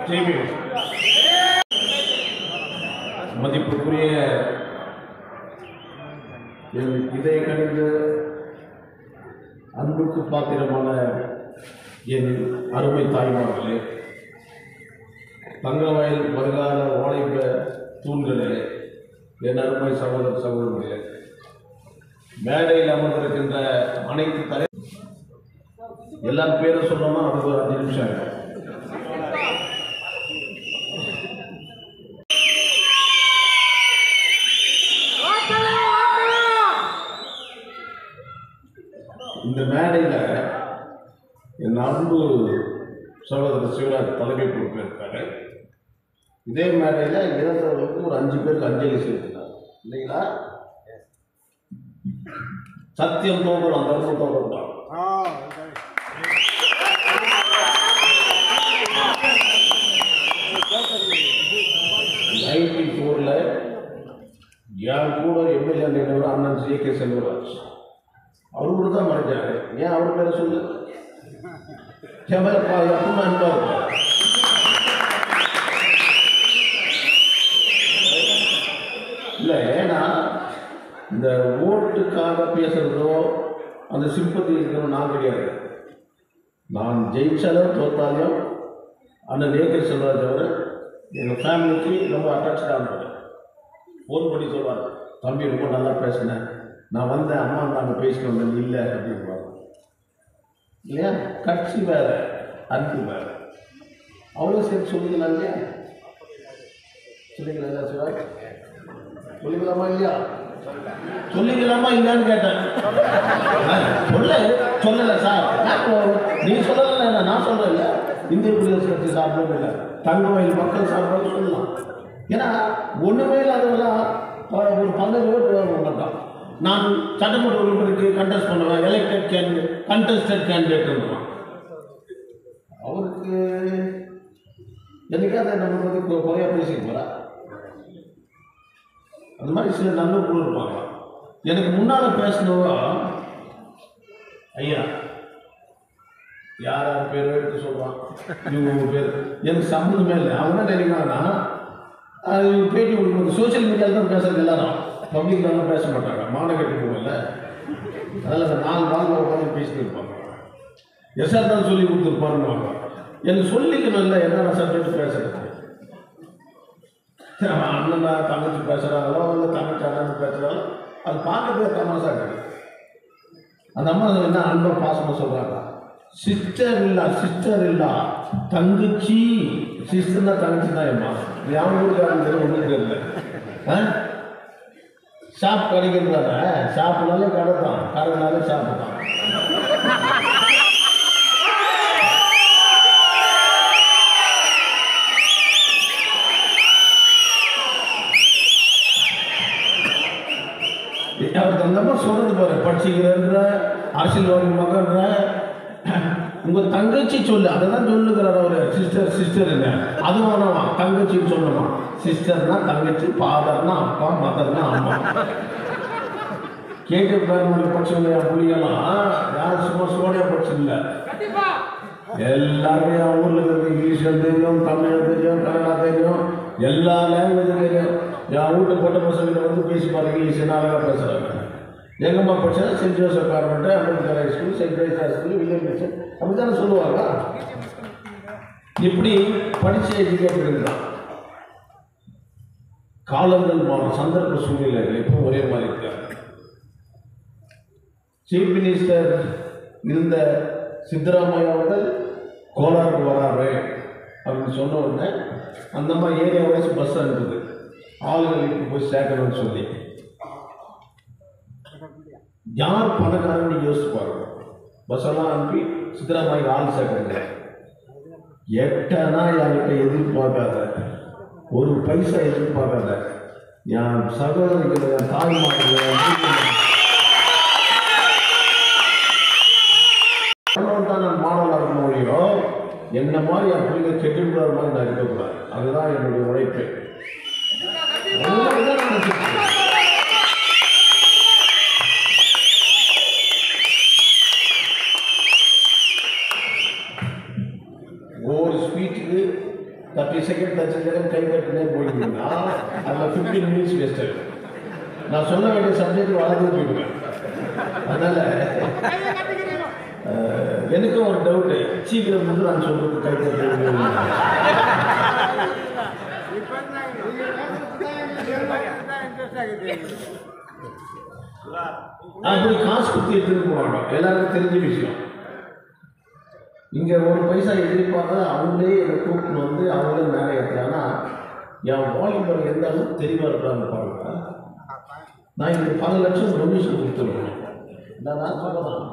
ஜெய்பீம் மதிப்புக்குரிய என் இதய கணிந்த அன்புக்கு பாத்திரமான என் அருமை தாய்மார்களே தங்கவயல் வருகால ஓலைப்ப தூண்களே என் அருமை சகோதர சகோதரர்களே மேடையில் அமர்ந்திருக்கின்ற அனைத்து தலை எல்லாரும் பேரும் சொல்லணும்னா அதுக்கு ஒரு அஞ்சு நிமிஷம் ஆகும் இந்த மேடையில் என் அன்பு சகோதரர் சிவராஜ் தலைமை பொறுப்பேற்காரு இதே மேடையில் இறந்தவர்களுக்கு ஒரு அஞ்சு பேருக்கு அஞ்சலி செலுத்தினார் இல்லைங்களா சத்தியம் தோன்றும் அந்த தர்மம் தோன்றும் தான் நைன்டி ஃபோரில் என் கூட எம்எல்ஏ நினைவு அண்ணன் ஜே கே செல்வராஜ் அவரு கூட தான் மறைஞ்சாரு ஏன் அவர் பேரை சொல்லு என் மேல பா எப்பவும் அன்பா இருப்பார் இல்லை ஏன்னா இந்த ஓட்டுக்காக பேசுறதோ அந்த சிம்பத்தி இருக்கிறதோ நான் கிடையாது நான் ஜெயிச்சாலும் தோத்தாலும் அண்ணன் ஏகர் செல்வராஜ் அவர் எங்கள் ஃபேமிலிக்கு ரொம்ப அட்டாச்சானவர் ஃபோன் பண்ணி சொல்வார் தம்பி ரொம்ப நல்லா பேசினேன் நான் வந்தேன் அம்மா நாங்கள் பேசிட்டு வந்தேன் இல்லை அப்படின்வாங்க இல்லையா கட்சி வேற அன்பு வேற அவ்வளோ சரி சொல்லிக்கலாம் இல்லையா சொல்லிக்கலாம் இல்லையா சிவா சொல்லிக்கலாமா இல்லையா சொல்லிக்கலாமா இல்லையான்னு கேட்டேன் ஆ, சொல்ல சொல்லலை சார் நான் இப்போ நீ சொல்லலை நான் சொல்கிறேன் இந்திய குடியரசு கட்சி சார்பில் இல்லை தங்கமயில் மக்கள் சார்பாக சொல்லலாம் ஏன்னா ஒன்றுமே இல்லாதவெல்லாம் ஒரு பதினஞ்சு ஓட்டு வாங்க மாட்டான் நான் சட்டமன்ற உறுப்பினருக்கு கண்டெஸ்ட் பண்ணுவேன் எலெக்டட் கேண்டிடேட் கண்டெஸ்டட் கேண்டிடேட் அவருக்கு என்னைக்காவது நம்ம பற்றி குறையா பேசிட்டு போகிறா அந்த மாதிரி சில நல்ல குழு இருப்பாங்க எனக்கு முன்னால் பேசினவா ஐயா யார் யார் பேர் எடுத்து சொல்கிறான் இவங்க உங்க பேர் எனக்கு சம்மந்தமே இல்லை அவன் என்ன நினைக்கிறான்னா அது இவங்க பேட்டி கொடுக்கணும் சோஷியல் மீடியாவில் தான் பேசுறது எல்லாரும் பப்ளிக்லாம் பேச மாட்டாங்க மானம் கட்டி போகல அதில் அந்த நாலு நாள் உட்காந்து பேசிட்டு இருப்பாங்க எஸ்ஆர் தான் சொல்லி கொடுத்துருப்பாருன்னு எனக்கு சொல்லிக்கணும் இல்லை என்னென்ன சப்ஜெக்ட் பேசுறது அவன் அண்ணனா தங்கச்சி பேசுகிறாங்களோ இல்லை தங்கச்சி அண்ணன் பேசுகிறாங்களோ அது பார்க்கறதுக்கு தமாசா கிடையாது அந்த அம்மா என்ன அன்பா பாசமாக சொல்கிறாங்க சிஸ்டர் இல்லா சிஸ்டர் இல்லா தங்கச்சி சிஸ்டர்னா தங்கச்சி தான் ஏமா என் ஊருக்காரங்க தெரியல ஒன்றும் தெரியல ஆ ஷாப் கிடைக்கிறதால ஷாப்புனாலே கடை தான் கடைனாலே ஷாப்பு தான் அவர் அந்த மாதிரி சொல்றது பாரு படிச்சுக்கிறன்ற அரசியல்வாதி மகன்ற உங்க தங்கச்சி சொல்லு அதை தான் சொல்லுகிறார் அவரு சிஸ்டர் சிஸ்டருங்க அது வேணாமா தங்கச்சின்னு சொல்லணுமா சிஸ்டர்னா தங்கச்சி ஃபாதர்னா அப்பா மதர்னா அம்மா கேட்டு பேரனுடைய படிச்சவங்க என் புள்ளிகளாம் யாரும் சும்மா சோனியா படிச்சதில்ல எல்லாருமே என் ஊர்ல இருக்கிற இங்கிலீஷ் தெரியும் தமிழ் தெரியும் கன்னடா தெரியும் எல்லா லாங்குவேஜும் தெரியும் என் வீட்டு பொட்ட பசங்க வந்து பேசி பாருங்க இங்கிலீஷ் அழகாக பேசுகிறாங்க எங்கம்மா படிச்சா Saint Joseph convent Ambedkar high school Saint Christ high school William Mission அப்படி தானே சொல்லுவாங்க இப்படி படிச்ச எஜுகேட்டட் தான் காலங்கள் மாறும் சந்தர்ப்ப சூழ்நிலைகள் இப்போ ஒரே மாதிரி இருக்காங்க சீஃப் மினிஸ்டர் இருந்த சித்தராமையா அவர்கள் கோலாருக்கு வராரு அப்படின்னு சொன்ன உடனே அந்த மாதிரி ஏரியா வைஸ் பஸ் அனுப்புது ஆளுங்களுக்கு போய் சேர்க்கணும்னு சொல்லி யார் பணக்காரன்னு யோசிச்சு பாருங்க பஸ் எல்லாம் அனுப்பி சித்தராமையா ஆள் சேர்க்கறது எட்டனா என்கிட்ட எதிர்பார்க்காத ஒரு பைசா எதிர்பார்க்காத என் சகோதரிகளை என் தாய்மார்களை தான் நான் மாணவனாக இருக்கணும் ஒழியோ என்ன மாதிரி என் பிள்ளைங்க கெட்டுக்கூடாத மாதிரி நான் இருக்கக்கூடாது அதுதான் என்னுடைய உழைப்பு அதுதான் நான் நினைச்சிட்டு இருக்கேன். ஒவ்வொரு ஸ்பீச்சுக்கு நான் சொல்ல வேண்டிய சப்ஜெக்ட் வளர்ந்து போயிடுவேன் அதனால அஹ், எனக்கும் ஒரு டவுட்டு சீக்கிரம் வந்து நான் சொல்றது கை தட்டுறது அப்படி காசு குத்தி எடுத்துட்டு போவாங்க எல்லாருக்கும் தெரிஞ்ச விஷயம் இங்கே ஒரு பைசா எதிர்பார்த்தா அவங்களே என்னை கூப்பிட்டு வந்து அவங்களே மேலே ஏற்றுறாங்கன்னா என் வாலிபர் எந்த அளவுக்கு தெளிவாக இருக்கிறாங்க பாருங்க நான் இங்கே பல லட்சம் டொனேஷன் கொடுத்துருவேன் நான் சொல்லலாம்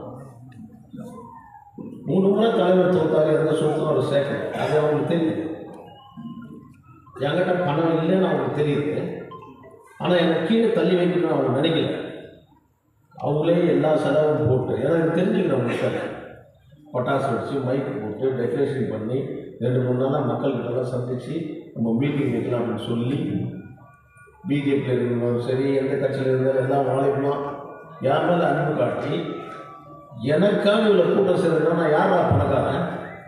மூணு முறை தலைவர் தோத்தாரு எந்த சொத்தும் அவர் சேர்க்கல அது அவங்களுக்கு தெரியுது என்கிட்ட பணம் இல்லைன்னு அவங்களுக்கு தெரியுது ஆனால் என்னை கீழே தள்ளி வைக்கணும்னு அவங்க நினைக்கல அவங்களே எல்லா செலவும் போட்டு ஏன்னா எனக்கு தெரிஞ்சுக்கிறேன் மக்கள் பட்டாசு வச்சு மைக்கு போட்டு டெக்கரேஷன் பண்ணி ரெண்டு மூணு நாளாக மக்கள்கிட்டலாம் சந்தித்து நம்ம மீட்டிங் வைக்கலாம் அப்படின்னு சொல்லி பிஜேபியில் இருந்தாலும் சரி எந்த கட்சியில் இருந்தாலும் எல்லாம் வாழைக்கலாம் யார் மேலே அன்பு காட்டி எனக்காக இவ்வளோ கூட்டம் சேர்ந்துட்டா நான் யாரா பணக்காரன்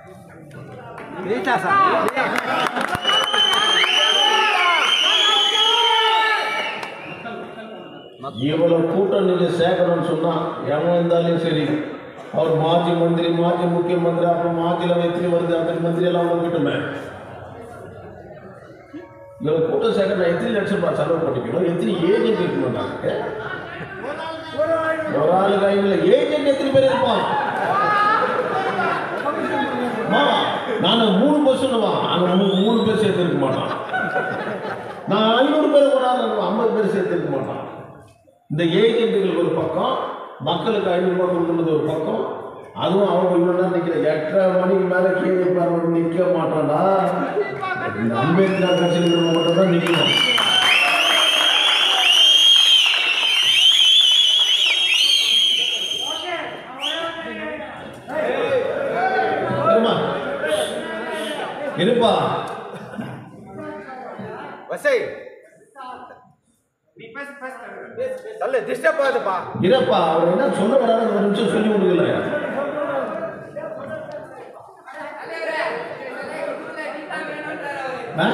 இவ்வளோ கூட்டம் நீங்கள் சேர்க்கணும்னு சொன்னால் எவன் இருந்தாலும் சரி அவர் மாஜி மந்திரி மாஜி முக்கியமந்திரி அப்புறம் மாஜில வைத்திரி வருது அத்தனை மந்திரி எல்லாம் வந்துக்கிட்டுமே இவ்வளோ கூட்டம் சேர்க்க நான் எத்தனை லட்சம் ரூபாய் செலவு பண்ணிக்கணும் எத்தனை ஏஜென்ட் இருக்கணும் நாங்கள் ஒரு ஆளு கையில் ஏஜென்ட் எத்தனை பேர் இருப்பான் மாமா நான் மூணு பஸ் சொல்லுவான் அங்கே மூணு மூணு பேர் சேர்த்து இருக்க மாட்டான் நான் ஐநூறு பேர் ஒரு ஆள் ஐம்பது பேர் சேர்த்து இருக்க மாட்டான் இந்த ஏஜென்ட்டுகளுக்கு ஒரு பக்கம் மக்களுக்கு ஐநூறுரூவா கொடுக்குறது ஒரு பக்கம் அதுவும் அவங்க இவ்வளோ நேரம் நிற்கிற எட்டரை மணிக்கு மேலே கீழே பார்வை நிற்க மாட்டான்டா இந்த அம்பேத்கர் கட்சியில் மட்டும் தான் நிற்கணும் இருமா இருப்பா வசை தள்ள டிஸ்டர்ப் ஆகுதுப்பா இருப்பா அவர் என்ன சொல்ல வராது ஒரு நிமிஷம் சொல்லி கொடுக்கல ஆ?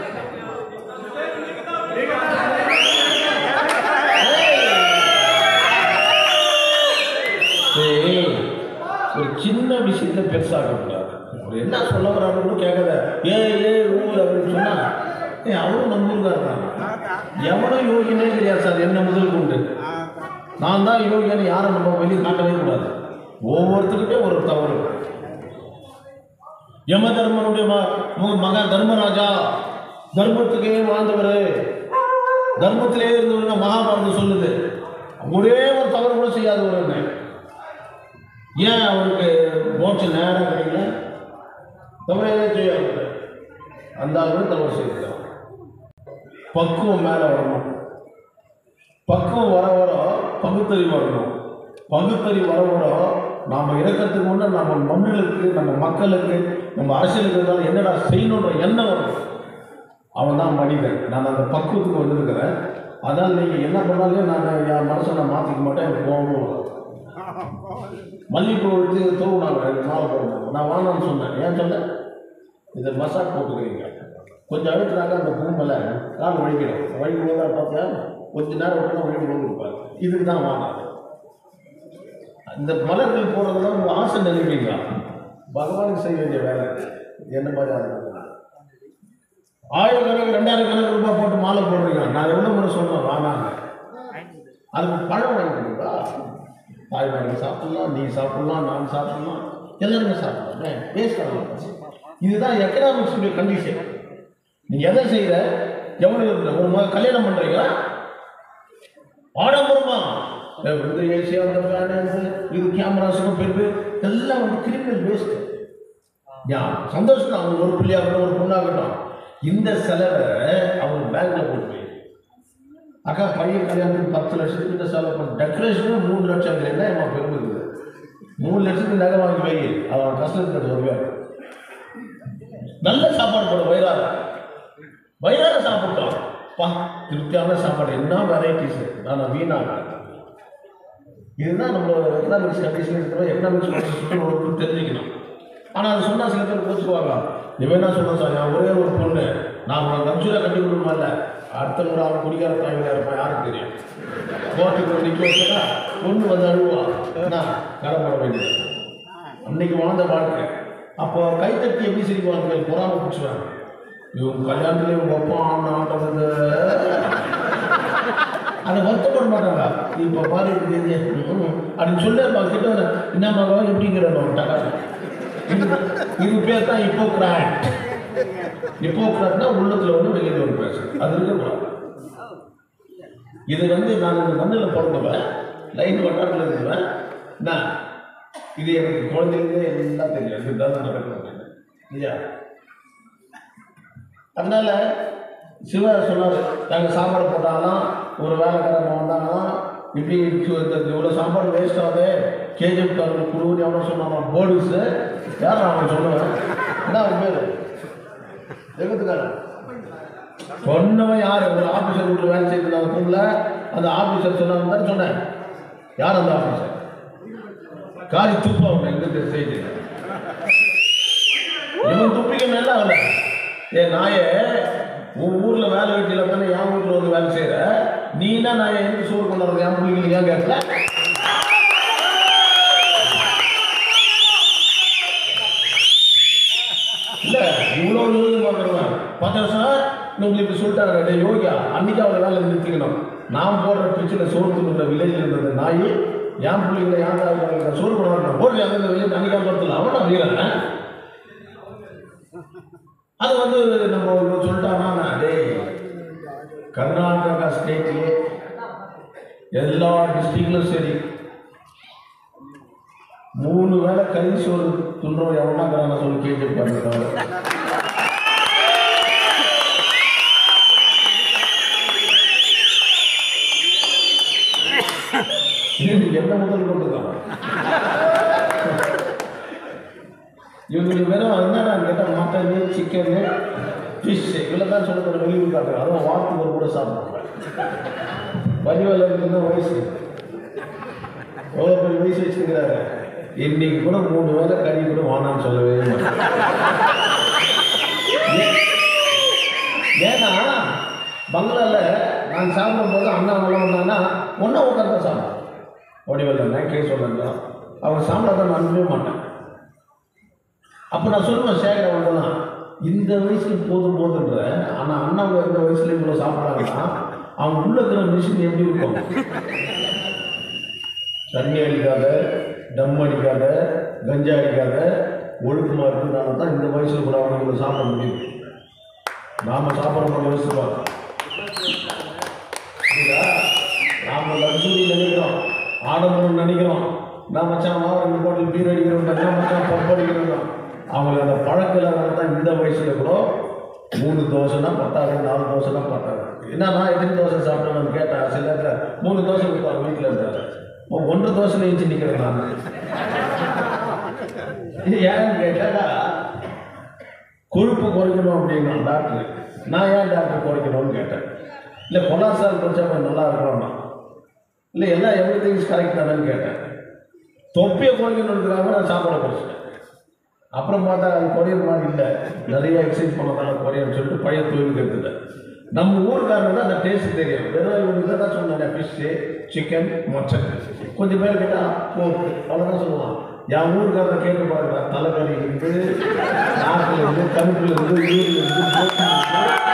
ஏய், ஒரு சின்ன விஷயத்த பெருசாக கூடாது அவர் என்ன சொல்ல வரான்னு கூட கேட்காத ஏ ஏ ஊர் அப்படின்னு சொன்னா ஏ அவரும் நம்ம ஊருக்காரர் தான் எவனும் யோகினே கிடையாது சார் என்ன முதல் கொண்டு நான் தான் யோகியன்னு யாரும் நம்ம வெளியே காட்டவே கூடாது ஒவ்வொருத்தருக்கே ஒரு தவறு யம தர்மனுடைய ம- மு- மகன் தர்மராஜா தர்மத்துக்கே வாழ்ந்தவர் தர்மத்திலே இருந்தவர் மகாபாரதம் சொல்லுது ஒரே ஒரு தவறு கூட செய்யாதவர் ஏன் அவருக்கு மோட்சம் நேரம் கிடைக்கல தவறே செய்யாது அந்த ஆளுமே தவறு செய்யலாம் பக்குவம் மேலே வரணும் பக்குவம் வர வர பகுத்தறிவு வரணும் பகுத்தறிவு வர வர நாம் இறக்கிறதுக்கு முன்னே நம்ம மண்ணுகளுக்கு நம்ம மக்களுக்கு நம்ம அரசியலுக்கு இருந்தாலும் என்னடா செய்யணுன்ற எண்ணம் வரும் அவன் தான் மனிதன் நான் அந்த பக்குவத்துக்கு வந்திருக்கிறேன் அதனால் நீங்கள் என்ன பண்ணாலும் நான் என் மனசை நான் மாற்றிக்க மாட்டேன் எனக்கு கோபமும் வரும் மல்லிகைப்பூ எடுத்து தூவுனாங்க எனக்கு மாலை போடணும் நான் வாங்கணும்னு சொன்னேன் ஏன் சொன்னேன் இதை மசாஜ் போட்டுக்கிறீங்க கொஞ்சம் அழுத்துறாங்க அந்த பூம்பலை கால் வலிக்கணும் வலிக்கும் போது பார்த்தா கொஞ்ச நேரம் விட்டு வழி போட்டுருப்பாரு இதுக்கு தான் வாங்க இந்த மலர்கள் போடுறதுலாம் உங்கள் ஆசை நினைப்பீங்களா பகவானுக்கு செய்ய வேண்டிய வேலை என்ன மாதிரி ஆகுது ஆயிரக்கணக்கு ரெண்டாயிரம் கணக்கு ரூபாய் போட்டு மாலை போடுறீங்க நான் எவ்வளோ முறை சொன்னேன் வானாங்க அதுக்கு பழம் வாங்கி கொடுத்தா தாய் வாங்கி சாப்பிடலாம் நீ சாப்பிடலாம் நான் சாப்பிடலாம் எல்லாருமே சாப்பிடலாம் வேஸ்ட் ஆகலாம் இதுதான் எக்கனாமிக்ஸுடைய கண்டிஷன் நீ எதை செய்கிற எவ்வளோ ஒரு ம- கல்யாணம் பண்ணுறீங்களா ஆடம்பரமா அஹ் இந்த ஏசி அந்த ஃபேனு இது கேமராஸுக்கும் பெரு எல்லாம் வந்து கிரிமினல் வேஸ்ட் யா சந்தோஷம் தான் அவங்க ஒரு பிள்ளையாகட்டும் ஒரு பொண்ணாகட்டும் இந்த செலவை அவங்க பேங்க்ல போட்டு வை. அக்கா பையன் கல்யாணத்துக்கு பத்து லட்சத்துக்கு இந்த செலவு பண்ண டெக்கரேஷனும் மூணு லட்சம் என்ன அம்மா பெருமை இருக்குது மூணு லட்சத்துக்கு நகை வாங்கி வை அவன் கஷ்டத்துக்கு வருவார் நல்ல சாப்பாடு போட வயிறார வயிறார சாப்பிட்டோம் பா திருப்தியான சாப்பாடு என்ன வெரைட்டிஸ் நான் வீணாக இதுதான் நம்மளோட எக்கனாமிக்ஸ் கண்டிஷன் இருக்கிற எக்கனாமிக்ஸ் சுற்றுலா தெரிஞ்சுக்கணும் ஆனால் அது சொன்னால் சில பேர் கோச்சுக்குவாங்க நீ வேணா சொன்ன சார் நான் ஒரே ஒரு பொண்ணு நான் உனக்கு கம்சூராக கட்டி கொடுக்கணுமா இல்லை அடுத்த முறை அவன் குடிக்கார தாய்களா இருப்பான் யாருக்கு தெரியும் கோர்ட்டுக்கு நிற்க வச்சா பொண்ணு வந்து அழுவா என்ன கடப்பட வேண்டியது அன்னைக்கு வாழ்ந்த வாழ்க்கை அப்போ கைத்தட்டி எப்படி சிரிப்பாங்க பொறாம பிடிச்சுவாங்க இவங்க கல்யாணத்துல இவங்க அப்பா ஆன ஆட்டது அதை வருத்தப்பட மாட்டாங்க இப்போ பாரு இது இது, ம், அப்படின்னு சொல்லி அவங்க கிட்ட வந்து, என்ன மகன் எப்படிங்கிறோம் இது இது பேர் தான் இப்போக்ராட் இப்போக்ராட்னா உள்ளத்துல வந்து வெளியில் ஒரு பேசு அது இருக்கக்கூடாது இது வந்து நான் இந்த மண்ணில் பிறந்தவன் லைன் வட்டாரத்தில் இருக்கிறவன் நான் இது எனக்கு குழந்தைங்களே எல்லாம் தெரியும் இதுதான் நடக்கும் இல்லையா அதனால சிவா சொன்னார் நாங்கள் சாப்பாடு போட்டாலும் ஒரு வேலைக்காரங்க வந்தாங்கன்னா இப்படி இருக்கு, இந்த இவ்வளோ சாப்பாடு வேஸ்ட் ஆகுது கேஜிஎஃப் காரங்க குழுன்னு எவ்வளோ சொன்னாங்க போர்டுஸு யார் அவன் சொல்லுவேன் என்ன அவன் பேர் ஜெகத்துக்காரன் சொன்னவன் யார் ஒரு ஆஃபீஸர் வீட்டில் வேலை செய்து ரூமில் அந்த ஆஃபீஸர் சொன்னவன் தான் சொன்னேன் யார் அந்த ஆஃபீஸர் காரி துப்ப அவன் எங்க செய்தி இவன் துப்பிக்க மேல அவன ஏ நாயே உன் ஊர்ல வேலை வெட்டியில தானே என் வீட்டுல வந்து வேலை செய்யற நீனா நான் எனக்கு சோறு கொண்டு வரது என் பிள்ளைங்களுக்கு ஏன் கேட்கல இல்ல இவ்வளவு நிறுவனம் பார்க்குறவன் பார்த்தா சார் உங்களுக்கு இப்படி சொல்லிட்டாங்க டேய் யோகியா அன்னைக்கு அவளை வேலை நிறுத்திக்கணும் நான் போடுற பிச்சில் சோறு துணுற வில்லேஜில் இருந்தது நாய் என் பிள்ளைங்களை ஏன் தான் சோறு கொண்டு வரணும் போடுற அந்த வில்லேஜ் அன்னைக்கு படத்தில் அவன் நான் வீரன் அது வந்து நம்ம இவன் சொல்லிட்டானா டேய் கர்நாடகா ஸ்டேட்லேயே எல்லா டிஸ்ட்ரிக்ட்லும் சரி மூணு வேளை கறி சோறு துன்றோம் எவனாங்கிறான சொல்லி கேட்டு பண்ணிட்டாங்க இது என்ன முதல் கொண்டுதான் இவங்களுக்கு வெறும் என்னடா கேட்டால் மட்டனு சிக்கனு ஃபிஷ் இதில் தான் சொல்லப்படுற வெளியூர் காட்டுறாங்க அதுவும் வாரத்துக்கு ஒரு கூட சாப்பிடுவாங்க வடிவேல இருக்குன்னா வயசு எவ்வளோ பெரிய வயசு வச்சுக்கிறாரு இன்னைக்கு கூட மூணு வேளை கறி கூட வானான்னு சொல்லவே மாட்டேன் ஏன்னா பங்களாவில் நான் சாப்பிடும்போது அண்ணா எல்லாம் வந்தாங்கன்னா ஒன்றா உட்காந்து சாப்பிடும் வடிவேல கே சொல்லுங்க அவங்க சாப்பிடாத நான் அனுப்பவே மாட்டேன் அப்போ நான் சொல்லுவேன் சேகர் அவங்கலாம் இந்த வயசுல போதும் போதுன்ற ஆனால் அண்ணாவை இந்த வயசுல இவ்வளோ சாப்பிட்றாங்கன்னா அவங்க உள்ள இருக்கிற மிஷின் எப்படி இருக்கும் தண்ணி அடிக்காத டம் அடிக்காத கஞ்சா அடிக்காத ஒழுக்கமாக இருக்கிறதுனால தான் இந்த வயசுல கூட அவங்க இவ்வளோ சாப்பிட முடியும் நாம சாப்பிட்ற வயசு தான் புரியுதா? நாம லக்ஸுரி நினைக்கிறோம் ஆடம்பரம் நினைக்கிறோம் நான் மச்சான் வா ரெண்டு பாட்டில் பீர் அடிக்கிறோம் நான் மச்சான் பப் அடிக்கிறோம் அவங்களுக்கு அந்த பழக்கம் தான் இந்த வயசுல கூட மூணு தோசைனா பத்தாது நாலு தோசைனா பத்தாது என்னன்னா எத்தனை தோசை சாப்பிட்டோம்னு கேட்டேன் சில நேரத்தில் மூணு தோசை கொடுப்பாங்க வீட்டில் இருந்தாரு ஓ, ஒன்று தோசையில் எழுச்சி நிற்கிறேன் நான் இது ஏன்னு கேட்டாக்கா கொழுப்பு குறைக்கணும் அப்படின்னா டாக்டர் நான் ஏன் டாக்டர் குறைக்கணும்னு கேட்டேன் இல்லை கொலாஸ்ட்ரால் குறைச்சா கொஞ்சம் நல்லா இருக்கணும்னா இல்லை எல்லாம் எவ்ரி திங்ஸ் கரெக்ட் தானேன்னு கேட்டேன் தொப்பியை குறைக்கணுன்றதுக்காக நான் சாப்பாடை குறைச்சிட்டேன் அப்புறம் பார்த்தா அது குறையிற மாதிரி இல்லை நிறைய எக்ஸசைஸ் பண்ணதால குறையும்னு சொல்லிட்டு பழைய தொழிலுக்கு எடுத்துட்டேன் நம்ம ஊருக்காரங்க தான் அந்த டேஸ்ட் தெரியும் வெறும் இவங்க இதை தான் சொன்னேன் ஃபிஷ்ஷு சிக்கன் மட்டன் கொஞ்சம் பேர் கேட்டால் போக்கு அவ்வளோதான் சொல்லுவான் என் ஊருக்காரரை கேட்டு பாருங்க தலைக்கறி இருந்து நாக்கில் இருந்து கருப்பில் இருந்து ஈரில் இருந்து போட்டில் இருந்து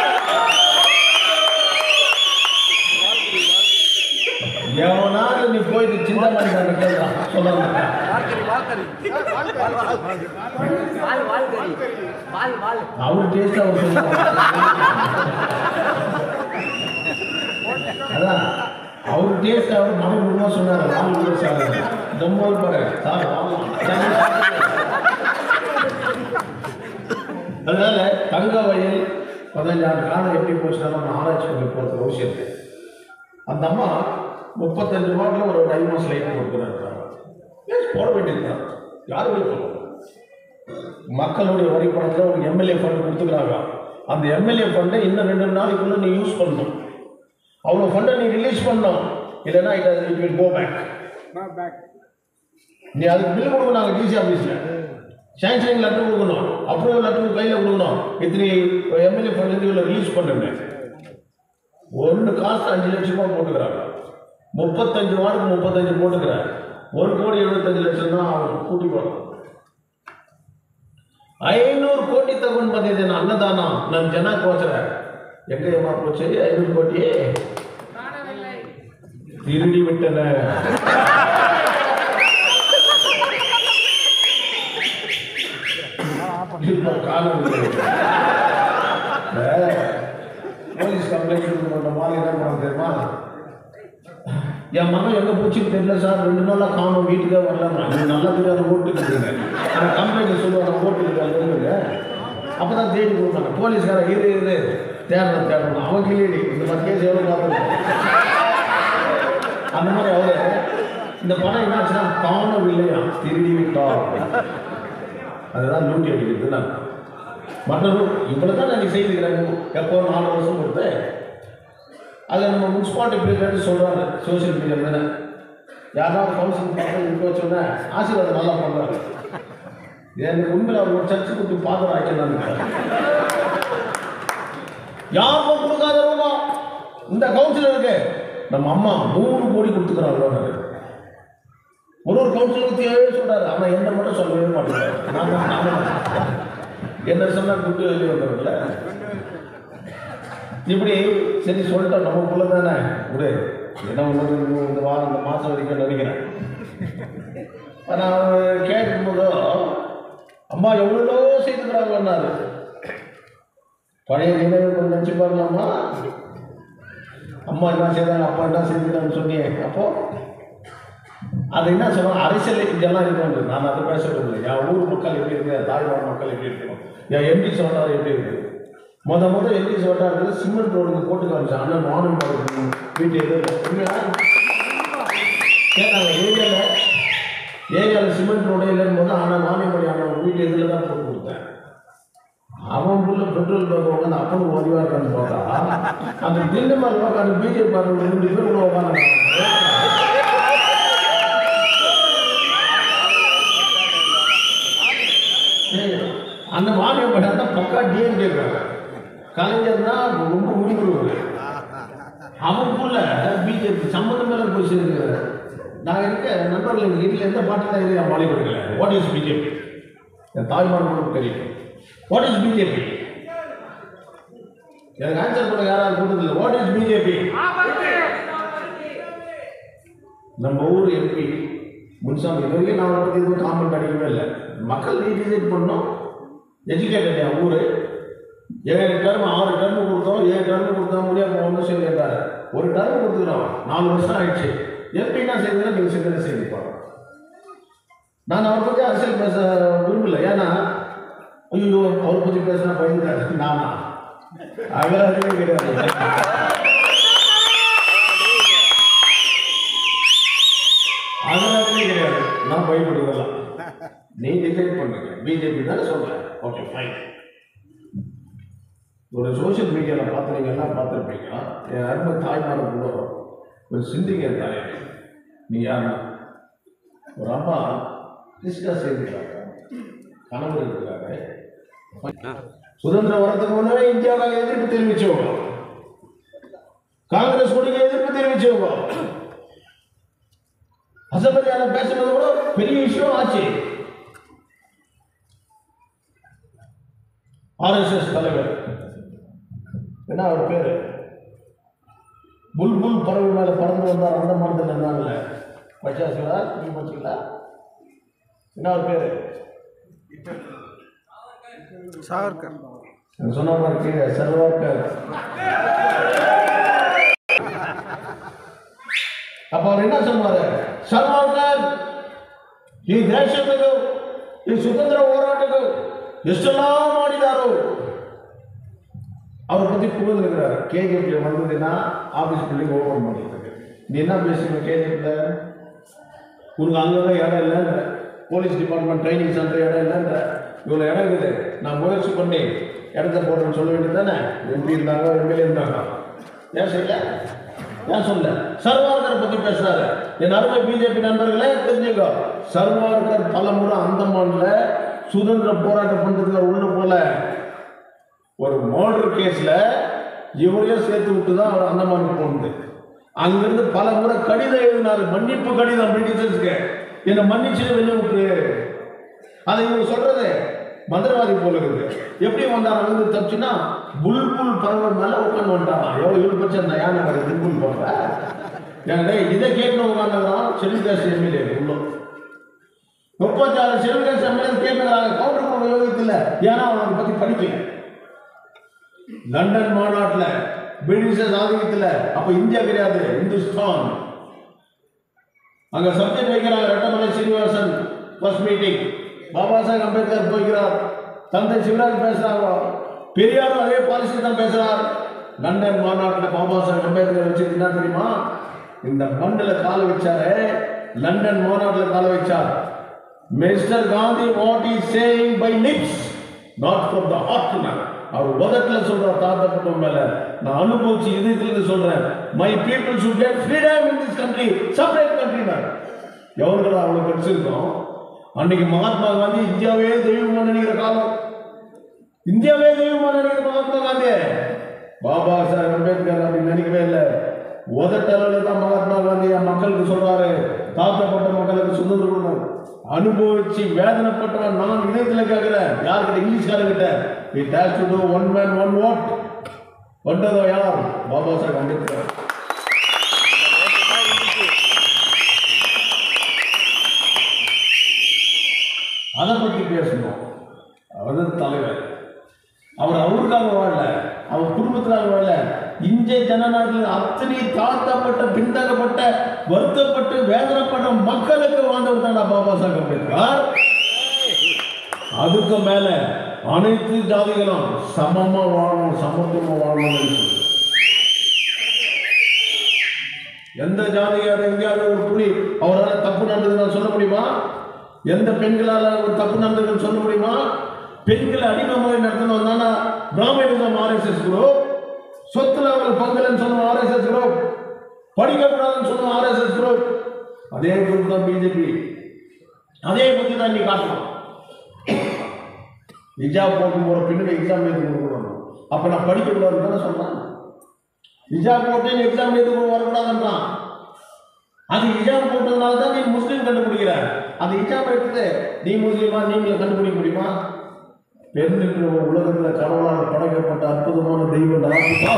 எவனாவது நீ போயிட்டு சிந்தாமணி காரனை கேட்கலாம் சொல்லாம வால் வால் கறி வால் வால் அவர் டேஸ்ட் அவர் சொல்லுவாங்க அதான் அவர் டேஸ்ட் அவர் மனம் உண்மை சொன்னார் வாங்க டேஸ்ட் ஆகுது ரொம்ப பாரு சார் அதனால தங்க வயல் பதினஞ்சாண்டு காலம் எப்படி போச்சுன்னா நம்ம ஆராய்ச்சி பண்ணி போகிறது அவசியம் இல்லை. அந்த அம்மா முப்பத்தஞ்சு ரூபாய்க்கு ஒரு டைமண்ட்ஸ் லைட் கொடுக்குறாங்க போட வேண்டியதுதான் யாரும் போடணும் மக்களுடைய வரி பணத்தில் ஒரு எம்எல்ஏ ஃபண்ட் கொடுத்துக்கிறாங்க அந்த எம்எல்ஏ ஃபண்டை இன்னும் ரெண்டு நாளைக்குள்ள நீ யூஸ் பண்ணணும் அவ்வளோ ஃபண்டை நீ ரிலீஸ் பண்ணணும் இல்லைன்னா it it will go back நீ அதுக்கு பில் கொடுக்கணும் நாங்கள் டிசி ஆஃபீஸில் சேங்ஷனிங் லெட்டர் கொடுக்கணும் அப்ரூவல் லெட்டர் கையில் கொடுக்கணும் இத்தனை எம்எல்ஏ ஃபண்ட் இவ்வளோ ரிலீஸ் பண்ணுங்க ஒன்று காசு அஞ்சு லட்சம் ரூபாய் போட்டுக்கிறாங்க முப்பத்தஞ்சு வார்டுக்கு முப்பத்தஞ்சு போட்டுக்கிறார் ஒரு கோடி எழுபத்தஞ்சு லட்சம் தான் அவன் கூட்டி போகிறான் ஐநூறு கோಟಿ ತಗೊಂಡು ಬಂದಿದ್ದೇನೆ ಅನ್ನದಾನ ನನ್ನ ಜನ ಕೋಚರ ಹೆಂಗಯ್ಯಮ್ಮ ಪೋಚರಿ ಐನೂರು ಕೋಟಿ ತಿರುಡಿ ಬಿಟ್ಟನ போலீஸ் கம்ப்ளைண்ட் பண்ண மாதிரி என்ன பண்ண தெரியுமா என் மகன் எங்கே போச்சுன்னு தெரியல சார் ரெண்டு நாளாக காணும் வீட்டுக்கே வரலன்னா நீ நல்லா தெரியாத ஓட்டுக்குங்க அந்த கம்ப்ளைண்ட் சொல்லுவாங்க ஓட்டுக்கு வந்துருங்க அப்போ தான் தேடி கொடுப்பாங்க போலீஸ்காரன் இரு இரு தேடணும் தேடணும் அவன் கிளீடி இந்த மாதிரி கேஸ் எவ்வளோ பார்த்துருக்கோம் அந்த மாதிரி அவரு இந்த பணம் என்னாச்சுன்னா காணவில்லையா திருடி விட்டோம் அதுதான் லூட்டி அடிக்கிறது நான் மற்றொரு இவ்வளோ தான் நான் செய்துக்கிறேன் எப்போ நாலு வருஷம் கொடுத்து அதை நம்ம முன்சிபாலிட்டி பிரசிடென்ட் சொல்கிறாங்க சோஷியல் மீடியா தானே யாராவது கவுன்சில் பார்த்து இருக்க வச்சோன்னே ஆசீர்வாதம் நல்லா பண்ணுறாங்க எனக்கு உண்மையில் அவர் ஒரு சர்ச்சு கொடுத்து பாதர் ஆக்கினாங்க யாருக்கும் கொடுக்காத ரூபா இந்த கவுன்சிலருக்கு நம்ம அம்மா மூணு கோடி கொடுத்துக்கிறாங்க ஒரு ஒரு கவுன்சிலருக்கு ஏழு சொல்றாரு ஆனால் என்ன மட்டும் சொல்லவே மாட்டேங்கிறாரு நான் தான் நான் தான். என்ன சொன்னா துட்டு வெளியே வந்துடும்ல இப்படி சரி சொல்லிட்டோம் நமக்குள்ள தானே ஒரு என்ன ஒன்று இந்த வாரம் இந்த மாதம் வரைக்கும் நினைக்கிறேன் நான் கேட்கும்போதோ அம்மா எவ்வளோ செய்துக்கிறாங்கன்னாரு பழைய நினைவு கொஞ்சம் நினச்சி பார்க்கலாமா அம்மா என்ன செய்தாங்க அப்பா என்ன செஞ்சுக்கிறான்னு சொன்னியே அப்போ அது என்ன சொல்லுவாங்க அரசியல் இதெல்லாம் இருக்கணும் நான் அதை பேசுறது என் ஊர் மக்கள் எப்படி இருக்கு தாய்வாழ் மக்கள் எப்படி இருக்கணும் என் எம்பி சொல்றாரு எப்படி இருக்கு முத முத எம்பி சொல்றாரு சிமெண்ட் ரோடுக்கு போட்டு காமிச்சேன் அண்ணன் மானும் வீட்டு எதிரில் உண்மையா கேட்டாங்க ஏரியாவில் ஏரியாவில் சிமெண்ட் ரோடே இல்லைன்னு போது அண்ணன் மானியப்படி அண்ணன் வீட்டு எதிரில் தான் போட்டு கொடுத்தேன் அவன் புள்ள பெட்ரோல் பங்க் உட்காந்து அப்பனும் ஓடிவா இருக்கான்னு பார்த்தா அந்த திண்டு மாதிரி உட்காந்து பிஜேபி ரெண்டு பேர் உள்ள உட்காந்து அந்த மாநில படம் பக்கா டிஎம்கே கலைஞர்னா ரொம்ப முடிவுருவார் அவனுக்குள்ள பிஜேபி சம்மந்தம் மேல போய் சேர்ந்துக்கிறார் நான் இருக்க நண்பர்கள் எங்கள் வீட்டில் எந்த பாட்டு தான் எதுவும் மாறி கொடுக்கல வாட் இஸ் பிஜேபி என் தாய்மார்களுக்கு தெரியும் வாட் இஸ் பிஜேபி எனக்கு ஆன்சர் பண்ண யாராவது கொடுத்ததில்ல வாட் இஸ் பிஜேபி நம்ம ஊர் எம்பி முன்சாமி இது வரைக்கும் நான் அவரை பற்றி எதுவும் காமெண்ட் அடிக்கவே இல்லை மக்கள் ரீடிசைட் பண்ணோம் எஜுகேட்டட் என் ஊர் ஏழு டர்ம் ஆறு டர்ம் கொடுத்தோம் ஏழு டர்ம் கொடுத்தா முடியாது ஒன்றும் செய்யறாரு ஒரு டர்ம் கொடுத்துக்கிறோம் நாலு வருஷம் ஆயிடுச்சு எம்பி என்ன செய்யுதுன்னா நீங்கள் சிந்தனை செய்திருப்பாங்க நான் அவரை பற்றி அரசியல் பேச விரும்பல ஏன்னா ஐயோ அவரை பற்றி பேசினா பயந்துட்டாரு நானா அதெல்லாம் எதுவுமே கிடையாது அதெல்லாம் கிடையாது நான் பயப்படுறதெல்லாம் நீ டிசைட் பண்ணுங்க பிஜேபி தானே சொல்றேன் ஓகே ஃபைன் ஒரு சோஷியல் மீடியாவில் பார்த்து நீங்கள் எல்லாம் பார்த்துருப்பீங்க என் அருமை தாய்மாரை கூட ஒரு சிந்திக்க தாய் நீ யாருன்னா ஒரு அம்மா டிஸ்கஸ் செய்திருக்காங்க கணவர் இருக்கிறாங்க சுதந்திரம் வரதுக்கு முன்னே இந்தியாவில் எதிர்ப்பு தெரிவிச்சவங்க காங்கிரஸ் கொடிக்கு எதிர்ப்பு தெரிவிச்சவங்க அசம்பதியான பேசுனது கூட பெரிய விஷயம் ஆச்சு ஆர்எஸ்எஸ் தலைவர் என்ன அவர் பேரு புல் புல் பறவை மேல பறந்து வந்தார் அந்த மனதில் இருந்தாங்கல்ல பச்சாசுங்களா நீ போச்சுங்களா என்ன அவர் பேரு சாவர்கர் நான் சொன்ன மாதிரி கீழே சர்வார்கர் அப்ப அவர் என்ன சொன்னாரு ಸಲ್ಮಾನ್ ಈ ದೇಶಕ್ಕೂ ಈ ಸ್ವತಂತ್ರ ಹೋರಾಟಕ್ಕೂ ಎಷ್ಟೆಲ್ಲ ಮಾಡಿದಾರು ಅವ್ರ பத்தி புகழ்ந்துருக்கிறார் கேஜிஎஃப்ல வந்ததுன்னா ஆஃபீஸ் பில்டிங் ஓப்பன் பண்ணிட்டு நீ என்ன பேசுங்க கேஜிஎஃப்ல உனக்கு அங்கங்க இடம் இல்லைன்ற போலீஸ் டிபார்ட்மெண்ட் ட்ரைனிங் சென்டர் இடம் இல்லைன்ற இவ்வளோ இடம் இருக்குது நான் முயற்சி பண்ணி இடத்த போடுறேன்னு சொல்ல வேண்டியது தானே எம்பி இருந்தாங்க எம்எல்ஏ இருந்தாங்க ஏன் செய்யல ஏன் சொல்ல சர்வார்கர் பத்தி பேசுறாரு என் அருமை பிஜேபி நண்பர்களே தெரிஞ்சுக்கோ சர்வார்கர் பல முறை அந்தமான்ல சுதந்திர போராட்டம் பண்றதுக்கு உள்ள போல ஒரு மர்டர் கேஸ்ல இவரையும் சேர்த்து விட்டு தான் அவர் அந்தமானுக்கு போனது அங்கிருந்து பல முறை கடிதம் எழுதினாரு மன்னிப்பு கடிதம் பிரிட்டிஷர்ஸ்க்கு என்னை மன்னிச்சு வெளியே விட்டு அதை இவங்க சொல்றது மந்திரவாதி போல இருக்கு எப்படி வந்தார் அங்கிருந்து தப்பிச்சுன்னா புல்புல் பறவை மேல உட்காந்து வந்துட்டாராம் எவ்வளவு இவ்வளவு பட்சம் அந்த யானை வர புல்புல் பறவை ஏன்னா இதை கேட்கணும் உட்காந்துதான் செல்விதாஸ் எம்எல்ஏ உள்ள முப்பத்தாறு செல்விதாஸ் எம்எல்ஏ கேட்கிறாங்க கவுண்டர் பண்ண யோகத்தில் ஏன்னா அவனை பத்தி படிக்கல லண்டன் மாநாட்டில் பிரிட்டிஷர்ஸ் ஆதிக்கத்தில் அப்ப இந்தியா கிடையாது இந்துஸ்தான் அங்க சப்ஜெக்ட் வைக்கிறாங்க ரெட்டமலை சீனிவாசன் ஃபர்ஸ்ட் மீட்டிங் பாபா சாஹேப் அம்பேத்கர் போய்கிறார் தந்தை சிவராஜ் பேசுறாங்க பெரியாரும் அதே பாலிசி தான் பேசுறார் லண்டன் மாநாட்டில் பாபா சாஹேப் அம்பேத்கர் வச்சு என்ன தெரியுமா இந்த மண்ணில் கால வச்சாரு லண்டன் மாநாட்டில் கால வச்சார் mister Gandhi what is saying by lips not from the heart அவர் உதட்டுல சொல்ற தாத்தப்பட்டவங்க மேல நான் அனுபவிச்சு இதயத்துல இருந்து சொல்றேன் my people should get freedom in this country separate country நான் எவர்கள் அவ்வளவு படிச்சிருக்கோம் அன்னைக்கு மகாத்மா காந்தி இந்தியாவே தெய்வமா நினைக்கிற காலம் இந்தியாவே தெய்வமா நினைக்கிற மகாத்மா காந்தி பாபா சாஹேப் அம்பேத்கர் அப்படி நினைக்கவே இல்லை உதட்டளவில் தான் மகாத்மா காந்தி என் மக்களுக்கு சொல்றாரு தாழ்த்தப்பட்ட மக்களுக்கு சுதந்திரம் கொடுக்கணும் அனுபவிச்சு வேதனைப்பட்டவன் நான் இதயத்துல கேட்கிறேன் யார்கிட்ட இங்கிலீஷ்காரங்கிட்ட it has to do one man one what வந்ததோ யார் பாபா சாஹேப் அம்பேத்கர் அதை பற்றி பேசணும் அவர் தான் தலைவர் அவர் அவருக்காக வாழல அவர் குடும்பத்துக்காக வாழல இந்திய ஜனநாயகத்தில் அத்தனை தாழ்த்தப்பட்ட பின்தங்கப்பட்ட வருத்தப்பட்டு வேதனைப்பட்ட மக்களுக்கு வாழ்ந்தவர் தான் பாபா சாஹேப் அம்பேத்கர் அதுக்கு மேல அனைத்து ஜாதிகளும் சமமா வாழணும் சமத்துவமா வாழணும் எந்த ஜாதியார் எங்கேயாவது ஒரு புலி அவரால் தப்பு நடந்ததுன்னு சொல்ல முடியுமா எந்த பெண்களால் ஒரு தப்பு நடந்ததுன்னு சொல்ல முடியுமா பெண்களை அடிமை முறை நடத்தணும் தானே பிராமணிசம் ஆர்எஸ்எஸ் குரூப் சொத்துல அவர்கள் பங்கலன்னு சொன்ன ஆர்எஸ்எஸ் குரூப் படிக்கக்கூடாதுன்னு சொன்ன ஆர்எஸ்எஸ் குரூப் அதே குரூப் தான் பிஜேபி அதே பற்றி தான் நீ காட்டலாம் ஹிஜாப் போட்டு போகிற பெண்ணுக்கு எக்ஸாம் எழுதி கொடுக்கணும் அப்போ நான் படிக்கக்கூடாதுன்னு தானே சொல்கிறேன் ஹிஜாப் போட்டு எக்ஸாம் எழுதி கொண்டு வரக்கூடாதுன்றான் அது ஹிஜாப் போட்டதுனால தான் நீ முஸ்லீம் கண்டுபிடிக்கிற அந்த ஹிஜாப் எடுத்து நீ முஸ்லீமா நீங்கள கண்டுபிடிக்க முடியுமா பெண் என்ற ஒரு உலகத்தில் கடவுளால் படைக்கப்பட்ட அற்புதமான தெய்வம் தான்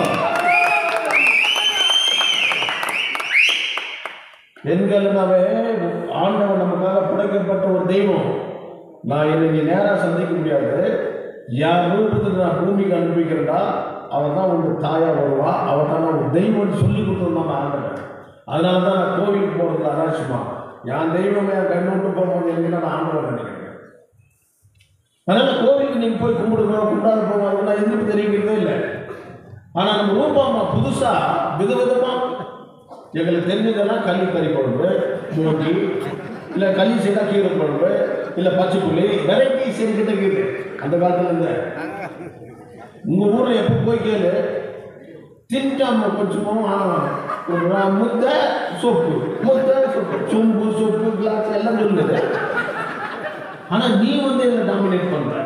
பெண்கள்னாவே ஆண்டவன் நமக்காக படைக்கப்பட்ட ஒரு தெய்வம் நான் என்னை நீ நேராக சந்திக்க முடியாது என் விருப்பத்துக்கு நான் பூமிக்கு அனுப்பிக்கிறேன்டா அவன் தான் உங்க தாயா வருவா அவன் தான் ஒரு தெய்வம்னு சொல்லி கொடுத்துருந்தான் ஆண்டவன் அதனால தான் நான் கோவிலுக்கு போகிறது அனாவசியமா என் தெய்வமே என் கண்ணு விட்டு போகும்போது எனக்கு நான் ஆண்டவன் நினைக்கிறேன் அதனால கோவிலுக்கு நீங்க போய் கும்பிடுங்க கும்பிடாத போங்க அதெல்லாம் எதுக்கு தெரிவிக்கிறதே இல்லை ஆனா நம்ம ரூபாமா புதுசா விதவிதமா எங்களுக்கு தெரிஞ்சதெல்லாம் கள்ளி கறி குழம்பு போட்டி இல்லை களி செய்தா கீரை குழம்பு இல்லை பச்சை புள்ளி வெரைட்டிஸ் என்கிட்ட இருக்குது அந்த காலத்துல இருந்து உங்க ஊர்ல எப்போ போய் கேளு தின்டாம கொஞ்சமும் ஆ, ஒரு ரா- முத்தை சொப்பு முத்தை சொப்பு சொம்பு சொப்பு கிளாஸ் எல்லாம் சொல்லுது ஆனா நீ வந்து எங்களை டாமினேட் பண்ற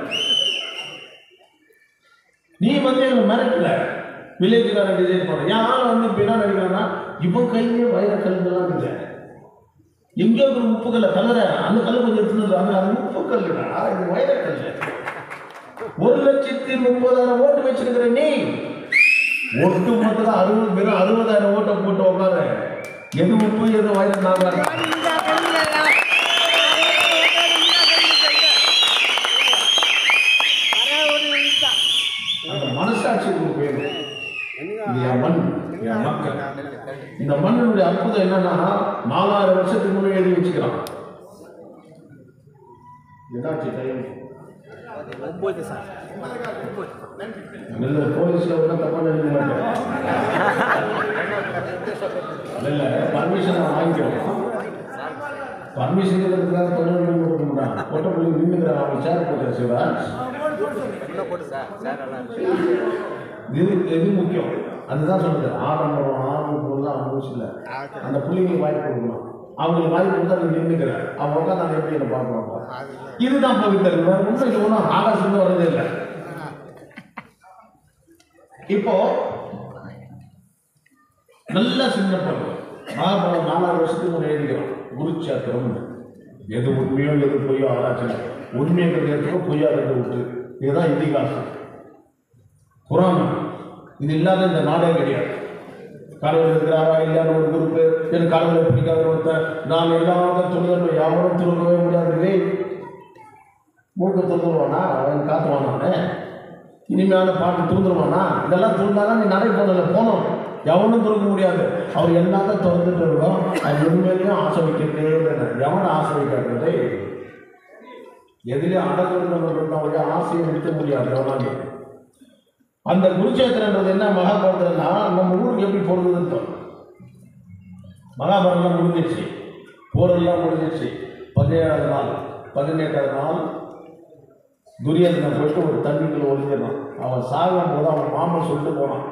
நீ வந்து எங்களை மிரட்டல வில்லேஜ்காரன் டிசைன் பண்ற என் ஆள் வந்து இப்போ என்ன நினைக்கிறான்னா இவன் கையிலே வயிற கல்லுலாம் இல்லை எங்கேயோ ஒரு உப்பு கல்லை தவிர அந்த கல் கொஞ்சம் எடுத்துட்டு அந்த அது உப்பு கல்லுடா இது வைரக்கல் ஒரு லட்சத்தி முப்பதாயிரம் ஓட்டு வச்சிருக்கிற நீ ஒட்டு மொத்தம் அறுபது வெறும் அறுபதாயிரம் ஓட்டை போட்டு உட்காரு எது உப்பு எது வயது நாங்கள் அந்த மனசாட்சிக்கு பேர் இது என் மண் என் மக்கள் இந்த மண்ணினுடைய அற்புதம் என்னன்னா நாலாயிரம் வருஷத்துக்கு முன்னாடி எழுதி வச்சுக்கிறான் என்னாச்சு டைம் ஒன்பது சார் இல்ல போலீஸ்ல ஒன்றும் தப்பா நினைக்க மாட்டேன் இல்ல பர்மிஷன் வாங்கிக்கிறோம் பர்மிஷன் இருக்கிறதுக்காக தொழில் பண்ணி கொடுக்க மாட்டான் கொட்டை புள்ளி நின்றுக்கிறான் அவன் சேர் போட்டு சிவராஜ் என்ன போட்டு சார் சார் நல்லா இருக்கு இது எது முக்கியம் அதுதான் சொல்றது ஆடம்பரம் ஆர்வம் பொருளாக அவங்களுக்கு இல்லை அந்த பிள்ளைங்களுக்கு வாய்ப்பு கொடுக்கணும் அவங்களுக்கு வாய்ப்பு கொடுத்தா நீ நின்றுக்கிற அவன் உட்காந்து அந்த எப்படி பார்க்கணும் இதுதான் பவித்தர் வேற ஒன்றும் இது ஒன்றும் ஆகாசத்துல வர்றதே இல்லை இப்போ நல்லா சின்ன பருவம் மகாபாரதம் நாலாறு வருஷத்துக்கு முன்னாடி எழுதிக்கிறோம் குருச்சாத்திரம் எது உண்மையோ எது பொய்யோ ஆராய்ச்சி உண்மையை கருத்துக்கோ பொய்யா கருத்து விட்டு இதுதான் இதிகாசம் குரான் இது இல்லாத இந்த நாடே கிடையாது கடவுள் இருக்கிறாரா இல்லையான்னு ஒரு குரூப்பு எனக்கு கடவுளை பிடிக்காத ஒருத்தன் நான் எல்லாரும் சொல்லுவேன் யாரும் துருக்கவே முடியாது டேய், மூக்க துருந்துருவானா அவன் காத்துவானானே இனிமையான பாட்டு துருந்துருவானா இதெல்லாம் துருந்தாங்க நீ நடை போனல போனோம் எவனும் துருக்க முடியாது அவர் எல்லாத்தையும் திறந்துட்டு இருக்கோம் அது உண்மையிலையும் ஆசை வைக்கிறதே இல்லை எவனை ஆசை வைக்கிறது எதுலேயும் அடக்கம் அவருடைய ஆசையை நிறுத்த முடியாது எவனாலும் அந்த குருச்சேத்திரன்றது என்ன மகாபாரதம்னா நம்ம ஊருக்கு எப்படி பொருந்ததுன்னு பாருங்க. மகாபாரதம் முடிஞ்சிச்சு போரெல்லாம் முடிஞ்சிச்சு பதினேழாவது நாள் பதினெட்டாவது நாள் துரியோதனன் போயிட்டு ஒரு தண்ணிக்குள்ள ஒளிஞ்சிடறான் அவன் சாகும் போது அவன் மாமன் சொல்லிட்டு போனான்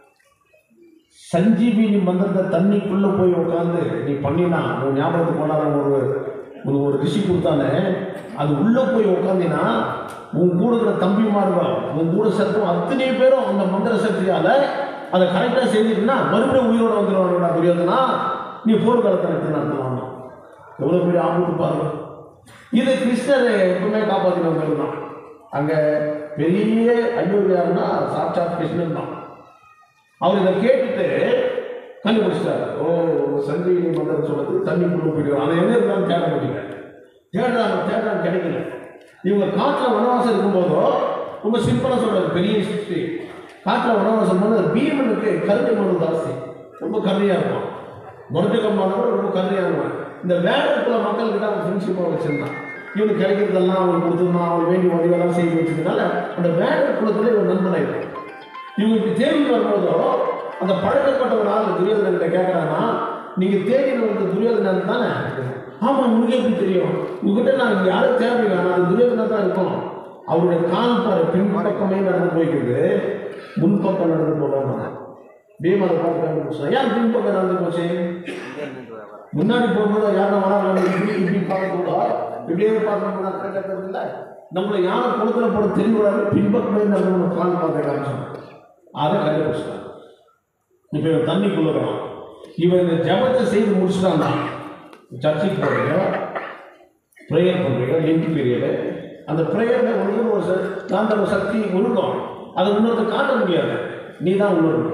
சஞ்சீவினி மந்திரத்தை தண்ணிக்குள்ள போய் உட்காந்து நீ பண்ணினா உன் ஞாபகத்துக்கு போனாலும் ஒரு ஒரு ஒரு ரிஷி கொடுத்தானே அது உள்ள போய் உட்காந்தினா உன் கூட இருக்கிற தம்பிமார்கள் உன் கூட சத்தும் அத்தனை பேரும் அந்த மந்திர சக்தியால அதை கரெக்டாக செஞ்சுட்டுனா மறுபடியும் உயிரோட வந்துடுவாங்க துரியோதனா நீ போர்க்காலத்தை எடுத்து நடத்தலாம் எவ்வளோ பெரிய ஆபத்து பாருங்க இது கிருஷ்ணரை எப்பவுமே காப்பாற்றின வந்திருந்தான் அங்கே பெரிய ஐயோரியாருன்னா சாட்சாத் கிருஷ்ணன் தான் அவர் இதை கேட்டுட்டு கண்டுபிடிச்சிட்டாரு ஓ சஞ்சீவினி மந்திரம் சொல்றது தண்ணிக்குள்ள போயிடுவாங்க அதை என்ன இருந்தாலும் தேட முடியல தேடுறாங்க தேடுறாங்க கிடைக்கல இவங்க காட்டில் வனவாசம் இருக்கும்போதோ ரொம்ப சிம்பிளாக சொல்றாரு பெரிய ஹிஸ்ட்ரி காட்டில் வனவாசம் போது பீமனுக்கு கருணை மனு ஜாஸ்தி ரொம்ப கருணையாக இருக்கும் முரட்டுக்கம்மானவர் ரொம்ப கருணையாக இருப்பான் இந்த வேடக்குள்ள மக்கள்கிட்ட அவன் ஃப்ரெண்ட்ஷிப்பாக வச்சிருந்தான் இவனுக்கு கிடைக்கிறதெல்லாம் அவனுக்கு கொடுத்துருந்தான் அவன் வேண்டி உதவியெல்லாம் செய்து வச்சதுனால அந்த வேடர் குலத்துல இவன் நண்பனாயிட்டான் இவங்களுக்கு தேடி வரும்போதோ அந்த பழக்கப்பட்ட ஒரு ஆள் துரியோதனன் கேட்குறாங்கன்னா நீங்கள் தேடின வந்து துரியோதனன் தானே ஆமாம் உங்களுக்கு எப்படி தெரியும் உங்ககிட்ட நான் இங்கே யாரும் தேவையில்லை நான் அது துரியோதனன் தான் இருக்கும் அவருடைய கால் பாரு பின்பக்கமே நடந்து போய்க்குது முன்பக்கம் நடந்து போகலாம் பீமனை பார்த்து கண்டுபிடிச்சா ஏன் பின்பக்கம் நடந்து போச்சு முன்னாடி போகும்போது யாரும் வராங்க இப்படி இப்படி பார்க்கக்கூடா இப்படியே பார்க்கக்கூடா கரெக்டாக இல்லை நம்மளை யாரை குளத்தில் போட தெரியக்கூடாது பின்பக்கமே நம்ம கால் பார்த்து காமிச்சோம் அதை கண்டுபிடிச்சிட்டான் இப்போ இவன் தண்ணிக்குள்ள இருக்கான் இவன் இந்த ஜபத்தை செய்து முடிச்சுட்டான்னா சர்ச்சுக்கு போகிறீங்க ப்ரேயர் பண்ணுறீங்க லிங்க் பீரியடு அந்த ப்ரேயரில் வந்து ஒரு ச- காந்தவ சக்தி உருக்கும் அதை இன்னொருத்தர் காட்ட முடியாது நீ தான் உணரணும்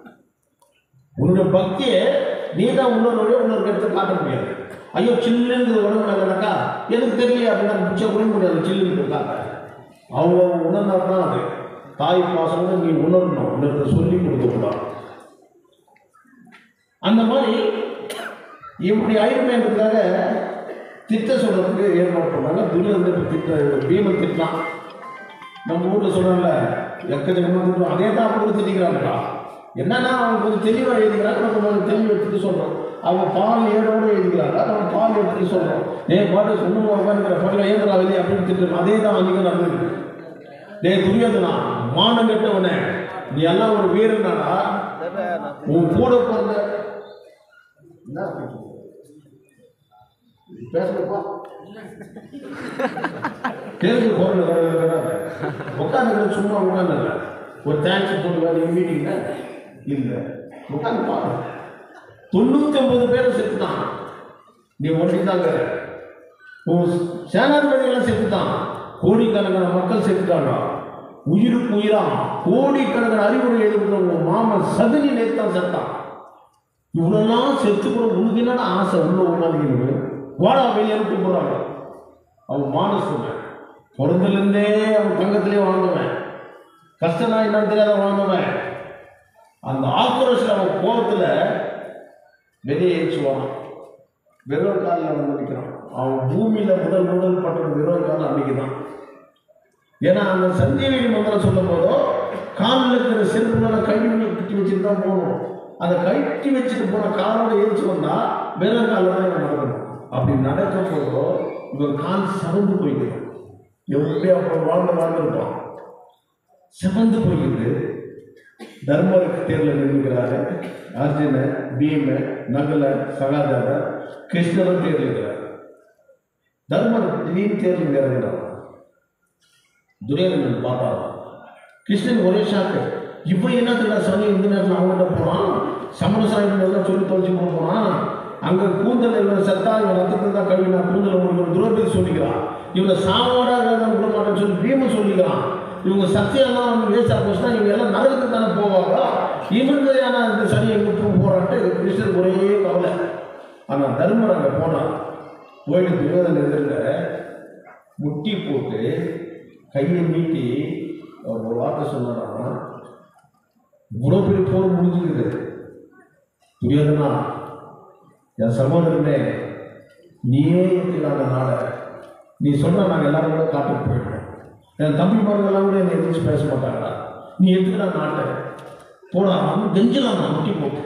உன்னோட பக்தியை நீ தான் உணர்வுடைய இன்னொரு இடத்துல காட்ட முடியாது ஐயோ சில்லுன்னு உணவுனாக்கா எனக்கு தெரியல அப்படின்னா பிச்சை கூட முடியாது சில்லுன்னு காட்ட அவங்க உணர்ந்தா தான் அது தாய் பாசம்னு நீ உணரணும் இன்னொருத்தர் சொல்லி கொடுக்கக்கூடாது அந்த மாதிரி இப்படி ஆயிருமேன்றதுக்காக திட்ட சொல்றதுக்கு ஏற்பாடு பண்ணாங்க துரியோதன திட்ட பீமன் திட்டான் நம்ம ஊரில் சொல்கிறோம்ல எக்கச்சக்கமாக திட்டம் அதே தான் அவங்க திட்டிக்கிறாங்கப்பா என்னன்னா அவங்க கொஞ்சம் தெளிவாக எழுதிக்கிறாங்க நம்ம கொஞ்சம் தெளிவாக எடுத்துட்டு சொல்கிறோம் அவங்க பால் ஏடோடு எழுதிக்கிறாங்க நம்ம பால் எடுத்துட்டு சொல்கிறோம் ஏ பாட்டு சொன்ன உட்காந்துக்கிற பாட்டில் ஏந்திரா வெளியே அப்படின்னு திட்டுறோம் அதே தான் அன்றைக்கி நடந்தது டே துரியோதனா மானம் கெட்டவனே நீ எல்லாம் ஒரு வீரனாடா உன் கூட பிறந்த என்ன பேசுறப்பா தெரிஞ்சு குரல் உட்காந்து சும்மா உட்காந்து ஒரு தேங்க்ஸ் போட்டு வேலை மீட்டிங்ல இல்லை உட்காந்து பாரு தொண்ணூத்தி ஒன்பது பேரும் செத்துட்டான் நீ ஒன்றிதாங்க உன் சேனாதிபதிகளாம் செத்துட்டான் கோடிக்கணக்கான மக்கள் செத்துட்டாங்க உயிருக்கு உயிரா கோடிக்கணக்கான அறிவுரை எழுதுகிற உன் மாமன் சதுனி நேத்தான் செத்தான் இவ்வளோலாம் செத்து கூட உனக்கு என்னடா ஆசை உள்ள உட்காந்துக்கிறது வாடா வெளியே அனுப்பி போகிறாங்க அவன் மானசுவன் பிறந்தலேருந்தே அவன் தங்கத்திலே வாழ்ந்தவன் கஷ்டம்னா என்னன்னு தெரியாத வாழ்ந்தவன் அந்த ஆக்ரோஷில் அவன் கோபத்தில் வெளியே ஏச்சுவான் வெறும் காலில் வந்து நிற்கிறான் அவன் பூமியில் முதல் முதல் பட்டது வெறும் காலம் அன்னைக்கு தான் ஏன்னா அந்த சஞ்சீவினி மந்திரம் சொல்லும் போதோ காலில் இருக்கிற செருப்பு மேலே கழுவி கட்டி வச்சுட்டு தான் போகணும் அதை கட்டி வச்சுட்டு போன காலோட ஏறிச்சு வந்தா வெறும் காலில் தான் இவன் நடக்கணும் அப்படி நடக்க போதோ இவன் கால் சவந்து போயிடுது எப்படியா அப்போ வாழ்ந்து வாழ்ந்துருப்பான் சிவந்து போயிடுது தர்மருக்கு தேர்ல நின்றுக்கிறாரு அர்ஜுன பீம நகுல சகாதேவ கிருஷ்ணரும் தேர்ல இருக்கிறார் தர்மர் திடீர்னு தேர்வு இறங்குறார் துரியோதனன் பார்த்தாராம் கிருஷ்ணன் ஒரே ஷாக்கு இவன் என்னத்துல சனி இந்த நேரத்தில் அவங்ககிட்ட போனான் சமரசாயம் எல்லாம் சொல்லி தொலைச்சு போனான் அங்கே கூந்தல் இவன் செத்தா இவன் ரத்தத்தில் தான் கழுவினா கூந்தல் உங்களுக்கு துரோபதி சொல்லிக்கிறான் இவனை சாவோட விட மாட்டேன்னு சொல்லி பீமன் சொல்லிக்கிறான் இவங்க சத்தியம்லாம் வந்து வேஸ்டாக போச்சுன்னா இவங்க எல்லாம் நரகத்துக்கு தானே போவாங்க இவங்களையான இந்த சனியை விட்டு போறான்ட்டு கிருஷ்ணர் ஒரே கவலை ஆனால் தர்மர் அங்கே போனான் போயிட்டு துரியோதன எதிரில் முட்டி போட்டு கையை நீட்டி அவர் ஒரு வார்த்தை சொன்னாராம் இவ்வளோ பெரிய போர் முடிஞ்சுக்குது துரியோதனா என் சகோதரனே நீயே இல்லாத நாளை நீ சொன்னா நாங்கள் எல்லாரும் கூட காட்டுக்கு போயிடுறோம் என் தம்பிமார்கள் எல்லாம் கூட என்னை எதிர்த்து பேச மாட்டாங்களா நீ எதுக்குடா நாட்டை போடா அவன் கெஞ்சலாம் நான் முட்டி போட்டு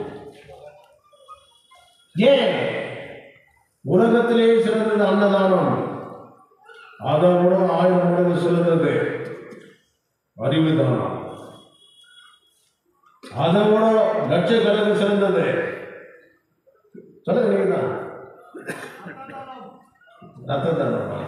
ஏன் உலகத்திலே சிறந்தது அன்னதானம் அதை விட ஆயிரம் மடங்கு சிறந்தது அறிவுதானம் அதை விட லட்சக்கணக்கு சிறந்தது சொல்லுங்க நீங்க தான் ரத்த தானம்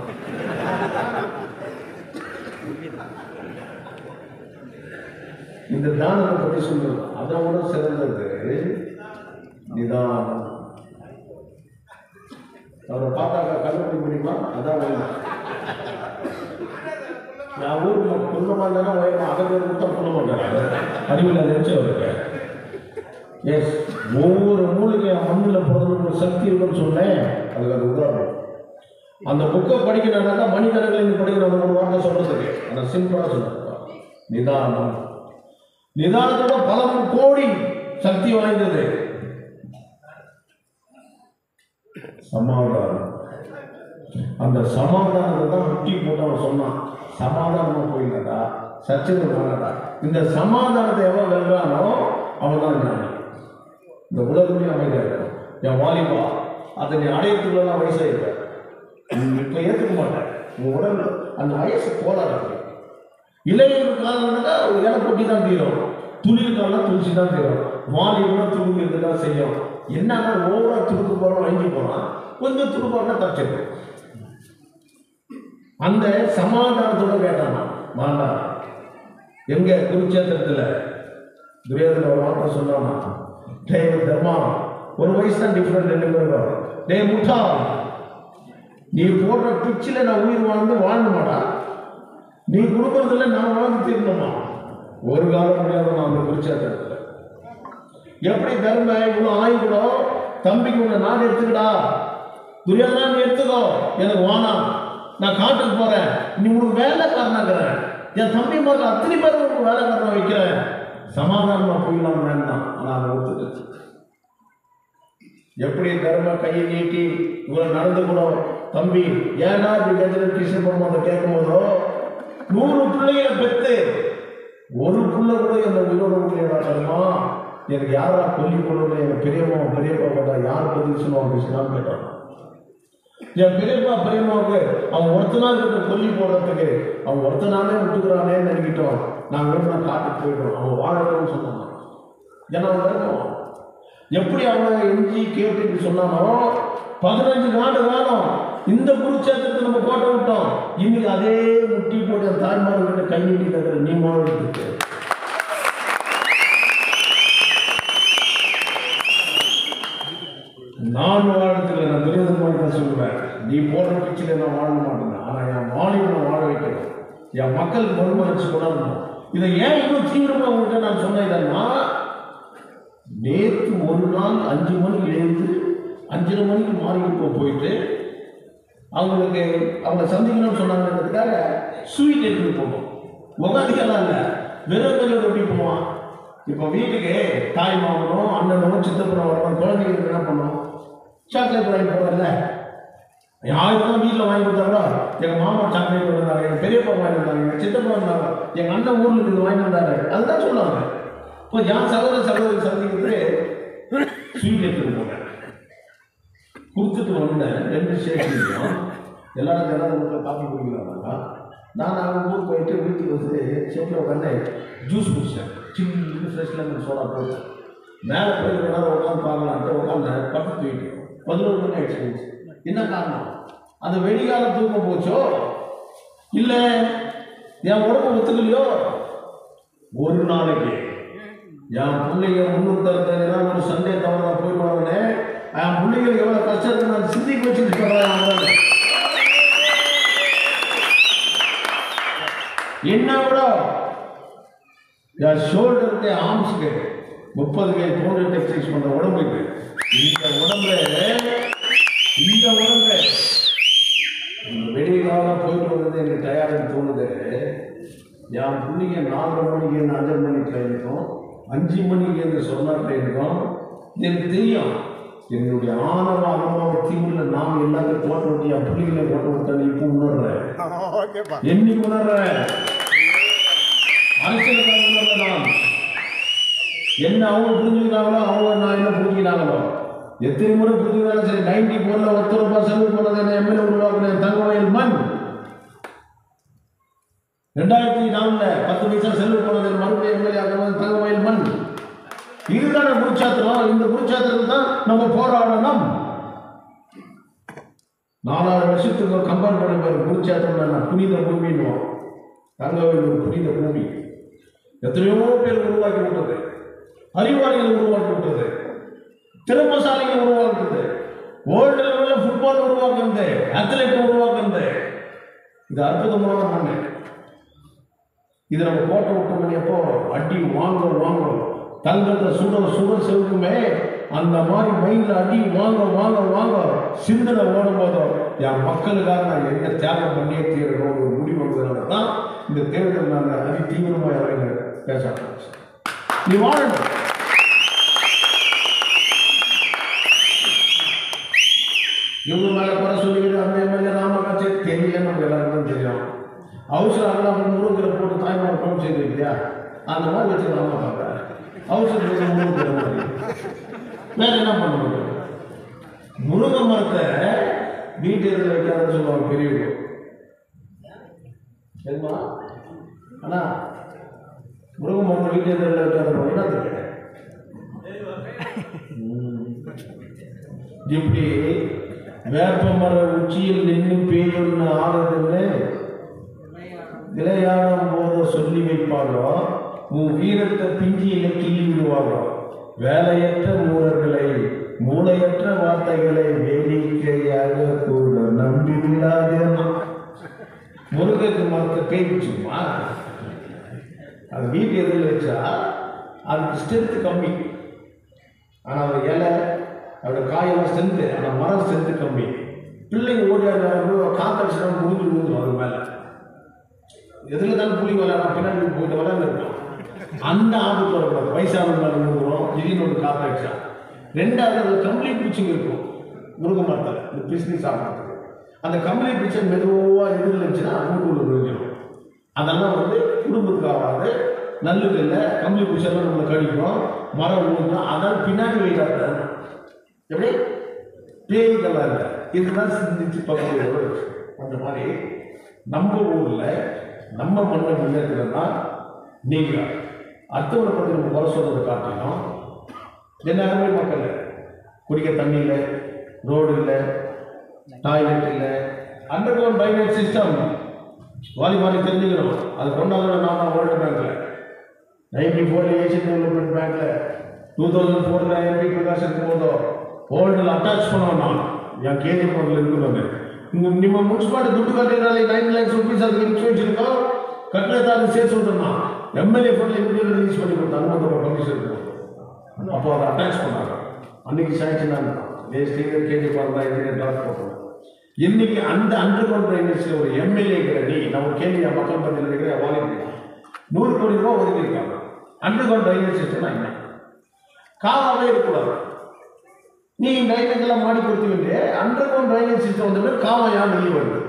இந்த தானத்தை பற்றி சொல்றது அதை விட சிறந்தது நிதானம் அவரை பார்த்தாக்கா கண்டுபிடிக்க முடியுமா அதான் உண்மை நான் ஊருக்கு சொல்ல மாட்டேன்னா உயரம் அதை பேர் கொடுத்தா சொல்ல மாட்டேன் அறிவில் அதை வச்சு அவருக்கு எஸ் ஒவ்வொரு மூலிகை மண்ணில் பிறந்த ஒரு சக்தி இருக்குன்னு சொன்னேன் அதுக்கு அது உதாரணம் அந்த புக்கை படிக்கணும்னாக்கா மணிக்கணக்கில் நீ படிக்கணும் அந்த ஒரு வார்த்தை சொல்றதுக்கு அந்த சிம்பிளாக சொல்லுங்க நிதானம் நிதானத்தோட பல கோடி சக்தி வாய்ந்தது சமாதானம் அந்த சமாதானத்தை தான் முட்டி போட்டு அவன் சொன்னான் சமாதானமா போயிடா சச்சின் பண்ணடா இந்த சமாதானத்தை எவன் வெல்றானோ அவன் தான் ஞானி இந்த உலகமே அமைதியா இருக்கும் என் வாலிபா அதை நீ அடையத்துக்குள்ள வயசாயிருக்க நீ இப்ப ஏத்துக்க மாட்டேன் உன் உடல் அந்த வயசு கோளாறு இருக்கு இளைஞர் காலம்னா ஒரு இலை கொட்டி தான் தீரும் துளிர் காலம் துளிச்சு தான் தீரும் வாலிபம்னா துளுக்கு இருந்து தான் செய்யும் என்னன்னா ஓவரா துடுக்கு போறோம் வாங்கி போறான் கொஞ்சம் துடுப்பாட்டா தச்சிருக்கு அந்த சமாதானத்தோட கேட்டானா மாண்டா எங்க குருச்சேத்திரத்துல துரியோதன ஒரு வார்த்தை சொன்னானா டே தர்மா ஒரு வயசு தான் டிஃப்ரெண்ட் ரெண்டு பேரும் டே முட்டா நீ போடுற பிச்சில் நான் உயிர் வாழ்ந்து வாழணுமாடா நீ கொடுக்கறதுல நான் வாழ்ந்து தீரணுமா ஒரு காலம் முடியாத நான் அந்த குருச்சேத்திரத்தில் எப்படி தர்ம இவ்வளோ ஆயுதம் தம்பிக்கு உன்னை நான் எடுத்துக்கடா துரியோதனா நீ எடுத்துக்கோ எனக்கு வானாம் நான் காட்டுக்கு போறேன் நீ உனக்கு வேலைக்காரனாக்குறேன் என் தம்பி மாதிரி அத்தனை பேர் உனக்கு வேலைக்காரனா வைக்கிறேன் சமாதானமா போயிடலாம் வேண்டாம் ஆனால் அதை ஒத்துக்கிச்சு எப்படி தர்ம கையை நீட்டி இவ்வளவு நடந்து கூட தம்பி ஏன்னா இப்படி கஜன கிருஷ்ண பரமாத்தை கேட்கும் போதோ நூறு பிள்ளைகளை பெற்று ஒரு புள்ள கூட என்ன உயிரோட முடியடா தர்மா எனக்கு யாரா கொல்லி கொள்ளணும் எங்க பெரியம்மா பெரியப்பா கேட்டா யார் பதில் சொல்லுவாங்க கிருஷ்ணான்னு கேட்டான் என் பெரியப்பா பெரியம்மாவுக்கு அவன் ஒருத்தனா இருக்க கொல்லி போடுறதுக்கு அவன் ஒருத்தனாலே விட்டுக்கிறானே நினைக்கிட்டோம் நாங்கள் வேணும் காட்டுக்கு போயிடுறோம் அவன் வாழணும்னு சொன்னான் ஏன்னா அவன் வேணும் எப்படி அவன் எஞ்சி கேட்டு இப்படி சொன்னானோ பதினஞ்சு நாடு காலம் இந்த குருச்சேத்திரத்தை நம்ம கோட்டை விட்டோம் இன்னைக்கு அதே முட்டி போட்டு என் தாய்மார்கிட்ட கை நீட்டி தக்கிற நீ மாவட்டத்துக்கு நான் வாழறதுல நான் துரியோதன மாதிரி தான் சொல்லுவேன் நீ போடுற பிச்சில் நான் வாழ மாட்டேன் ஆனால் என் மாலையை நான் வாழ வைக்கணும் என் மக்கள் மறுமலர்ச்சி கொண்டாடணும் இதை ஏன் இன்னும் தீவிரமாக உங்கள்கிட்ட நான் சொன்னேன் இதென்னா நேற்று ஒரு நாள் அஞ்சு மணிக்கு எழுந்து அஞ்சரை மணிக்கு மாறிட்டு போயிட்டு அவங்களுக்கு அவங்கள சந்திக்கணும்னு சொன்னாங்கிறதுக்காக ஸ்வீட் எடுத்துட்டு போகணும் உகாதிக்கெல்லாம் இல்லை வெறும் வெறும் எப்படி போவான் இப்போ வீட்டுக்கு தாய் மாமனும் அண்ணனும் சித்தப்பனும் வரணும் குழந்தைங்களுக்கு என்ன பண்ணணும் சாக்லேட் வாங்கி போகிறதில்ல யாருக்கும் வீட்டில் வாங்கி கொடுத்தாங்களோ எங்கள் மாமா சாக்லேட் வந்தாங்க எங்கள் பெரியப்பா வாங்கி வந்தாங்க எங்கள் சித்தப்பா வந்தாங்க எங்கள் அண்ணன் ஊரில் இருந்து வாங்கி வந்தாங்க அதுதான் சொல்லுவாங்க இப்போ என் சகோதர சகோதரி சந்திக்கிறது ஸ்வீட் எடுத்துட்டு போனேன் கொடுத்துட்டு வந்தேன் ரெண்டு ஸ்டேஷன்லையும் எல்லாரும் எல்லாரும் வீட்டில் காஃபி குடிக்கிறாங்க நான் அவங்க ஊருக்கு போயிட்டு வீட்டுக்கு வந்து செட்டில் உட்காந்து ஜூஸ் குடிச்சேன் சின்ன ஃப்ரெஷ் லெமன் சோடா போட்டு மேலே போய் ஒரு நேரம் உட்காந்து பார்க்கலான்ட்டு உட்காந்து பட்டு தூக்கிட்டு பதினோரு மணி ஆயிடுச்சு என்ன காரணம் அந்த வெடிகால தூக்கம் போச்சோ இல்லை என் உடம்பு ஒத்துக்கலையோ ஒரு நாளைக்கு என் பிள்ளைங்க முன்னூத்தி அறுபத்தஞ்சு நாள் ஒரு சண்டே தவிர போயிடுவாங்கன்னு என் பிள்ளைங்களுக்கு எவ்வளோ கஷ்டம் இருக்கு நான் சிந்திக்க வச்சுட்டு சொல்கிறேன் என்ன விட என் ஷோல்டருக்கு ஆர்ம்ஸுக்கு முப்பது கை தோண்டு எக்ஸசைஸ் பண்ணுற உடம்புக்கு இந்த உடம்புல இந்த உடம்புல வெளியிலாக போயிட்டு வந்தது எனக்கு டயர்டுன்னு தோணுது என் பிள்ளைங்க நாலரை மணிக்கு என்ன அஞ்சரை மணி ட்ரெயினுக்கும் அஞ்சு மணிக்கு இந்த சொன்னார் ட்ரெயினுக்கும் எனக்கு தெரியும் என்னுடைய ஆணவ அனுபவ தீவுல நாம் எல்லாத்தையும் போட்டு விட்டு என் பிள்ளைகளை போட்டு விட்டேன் இப்போ உணர்றேன் ஓகேப்பா என்னைக்கு உணர்றேன் அரசியலுக்காக உணர்ற நான் என்ன அவங்க புரிஞ்சுக்கிட்டாங்களோ அவங்க நான் என்ன புரிஞ்சுக்கிட்டாங்களோ எத்தனை முறை புரிஞ்சுக்கிட்டாலும் சரி நைன்டி ஃபோரில் ஒத்த ரூபாய் செலவு பண்ணது என்ன எம்எல்ஏ உருவாக்குனேன் தங்கவயல் மண் ரெண்டாயிரத்தி நாலில் பத்து பைசா செலவு பண்ணது மறுபடியும் எம்எல்ஏ ஆகிறது தங்கவயல் மண் இதுதான குருச்சாத்திரம் இந்த குருச்சாத்திரத்தில் தான் நம்ம போராடணும் நாலாயிரம் வருஷத்துக்கு கம்பேர் பண்ணி பாரு குருச்சாத்திரம் நான் புனித பூமின்னுவோம் தங்கவேல் ஒரு புனித பூமி எத்தனையோ பேர் உருவாக்கி விட்டது அறிவாளிகள் உருவாக்கி விட்டது திறமசாலிகள் உருவாக்குறது வேர்ல்டு லெவலில் ஃபுட்பால் உருவாக்குறது அத்லெட் உருவாக்குறது இது அற்புதமான மண்ணு இது நம்ம கோட்டை விட்டோம் எப்போ அடி வாங்க வாங்க தங்கத்தை சுட சுட செவுக்குமே அந்த மாதிரி மைண்டில் அடி வாங்க வாங்க வாங்க சிந்தனை ஓடும் போதோ என் மக்களுக்காக நான் என்ன தியாகம் பண்ணியே தீரணும் ஒரு முடிவு வந்ததுனால தான் இந்த தேர்தல் நாங்கள் அதி தீவிரமாக இறங்க பேச ஆரம்பிச்சோம். நீ வாழணும் இவங்க மேலே குறை சொல்லிக்கிட்டு அந்த எம்எல்ஏ ராமகாட்சி தெரியல நமக்கு எல்லாருக்கும் தெரியும் அவசரம் அதெல்லாம் முருங்கிற போட்டு தாய்மார் பணம் செய்து இல்லையா அந்த மாதிரி வச்சு ராம பார்க்குறேன் அவசரம் முருங்கிற மாதிரி வேற என்ன பண்ண முடியும் முருங்கை மரத்தை வீட்டு எதிரில் வைக்காதுன்னு சொல்லுவாங்க பெரியவங்க சரிம்மா அண்ணா முருங்கை மரத்தை வீட்டு எதிரில் வைக்காத என்னத்துக்கு இப்படி வேப்ப மர உச்சியில் நின்று பேயொன்று ஆடுதுன்னு விளையாடும் போது சொல்லி வைப்பாளோ உன் வீரத்தை பிஞ்சியில கிள்ளி விடுவாளோ வேலையற்ற மூலர்களை மூளையற்ற வார்த்தைகளை வேடிக்கையாக கூட நம்பி விடாதே முருகக்கு மரத்தை கை வச்சுக்குமா அது வீட்டு எதிரில் வச்சா அதுக்கு ஸ்ட்ரென்த் கம்மி ஆனால் அது இலை அதோட காயெல்லாம் ஸ்ட்ரென்த்து ஆனால் மரம் ஸ்ட்ரென்த்து கம்மி பிள்ளைங்க ஓடி ஆடுறாங்க காத்தடிச்சுனா முடிஞ்சு விழுந்துடும் அது மேலே எதில் தானே புளி விளையாடா பின்னாடி போயிட்டு விளையாண்டு இருக்கோம் அந்த ஆபத்து வரக்கூடாது வயசானவங்க மேலே விழுந்துடும் திடீர்னு ஒரு காத்தடிச்சா ரெண்டாவது அது கம்பளி பூச்சிங்க இருக்கும் முருங்கை மரத்தில் இந்த பிசினி சாப்பிட்றதுக்கு அந்த கம்பளி பூச்சி மெதுவாக எதிரில் இருந்துச்சுன்னா வீட்டுக்குள்ள விழுந்துடும் அதெல்லாம் வந்து குடும்பத்துக்கு ஆகாது நல்லது இல்லை கம்பளி பூச்செல்லாம் நம்மளை கடிக்கும் மரம் விழுந்தா அதான் பின்னாடி வெயிட்டாக எப்படி பேய்கள்லாம் இல்லை இதுதான் சிந்திச்சு பக்கம் அந்த மாதிரி நம்ம ஊரில் நம்ம மண்ணை முன்னேற்றம்னா நீங்கள் அடுத்தவரை பற்றி நம்ம குறை சொல்றதை காட்டிலும் எல்லாருமே மக்கள் குடிக்க தண்ணி இல்லை ரோடு இல்லை டாய்லெட் இல்லை அண்டர் கிரவுண்ட் ட்ரைனேஜ் சிஸ்டம் வாலிபாலி தெரிஞ்சுக்கணும் அது கொண்டாந்து நாம வேர்ல்டு பேங்க்ல நைன்டி ஃபோர்ல ஏசியன் டெவலப்மெண்ட் பேங்க்ல டூ தௌசண்ட் ஃபோர்ல எம்பி பிரகாஷ் இருக்கும்போதோ வேர்ல்டில் அட்டாச் பண்ணோம் நான் என் கேஜி போர்டில் இருக்கிறது இங்கே ನಿಮ್ಮ ಮುನ್ಸಿಪಾಲಿಟಿ ದುಡ್ಡು ಕಟ್ಟಿದ್ರಲ್ಲಿ ನೈನ್ ಲ್ಯಾಕ್ಸ್ ರುಪೀಸ್ ಅದಕ್ಕೆ ಇನ್ಸೂರೆನ್ಸ್ இருக்கோ கட்டணத்தை அது சேர்த்து விட்டுருந்தான் எம்எல்ஏ ஃபண்டில் எப்படி ரிலீஸ் பண்ணி கொடுத்தாங்க அந்த கமிஷன் அப்போ அதை அட்டாச் பண்ணாங்க அன்னைக்கு சாங்ஷன் இருந்தான் ஸ்டீகர் கேஜி பார்த்தா இன்ஜினியர் டாக் போட்டோம் இன்னைக்கு அந்த அண்டர் கிரவுண்ட் ட்ரைனேஜ் ஒரு எம்எல்ஏங்கிற நீ நம்ம கேள்வி மக்கள் மத்தியில் இருக்கிற வாலிபி நூறு கோடி ரூபாய் ஒதுக்கியிருக்காங்க அண்டர் கிரவுண்ட் ட்ரைனேஜ் சிஸ்டம்னா என்ன காவாவே இருக்கக்கூடாது நீ ட்ரைனேஜ் எல்லாம் மாடி கொடுத்து விட்டு அண்டர் கிரவுண்ட் ட்ரைனேஜ் சிஸ்டம் வந்து காவாயா வெளியே வருது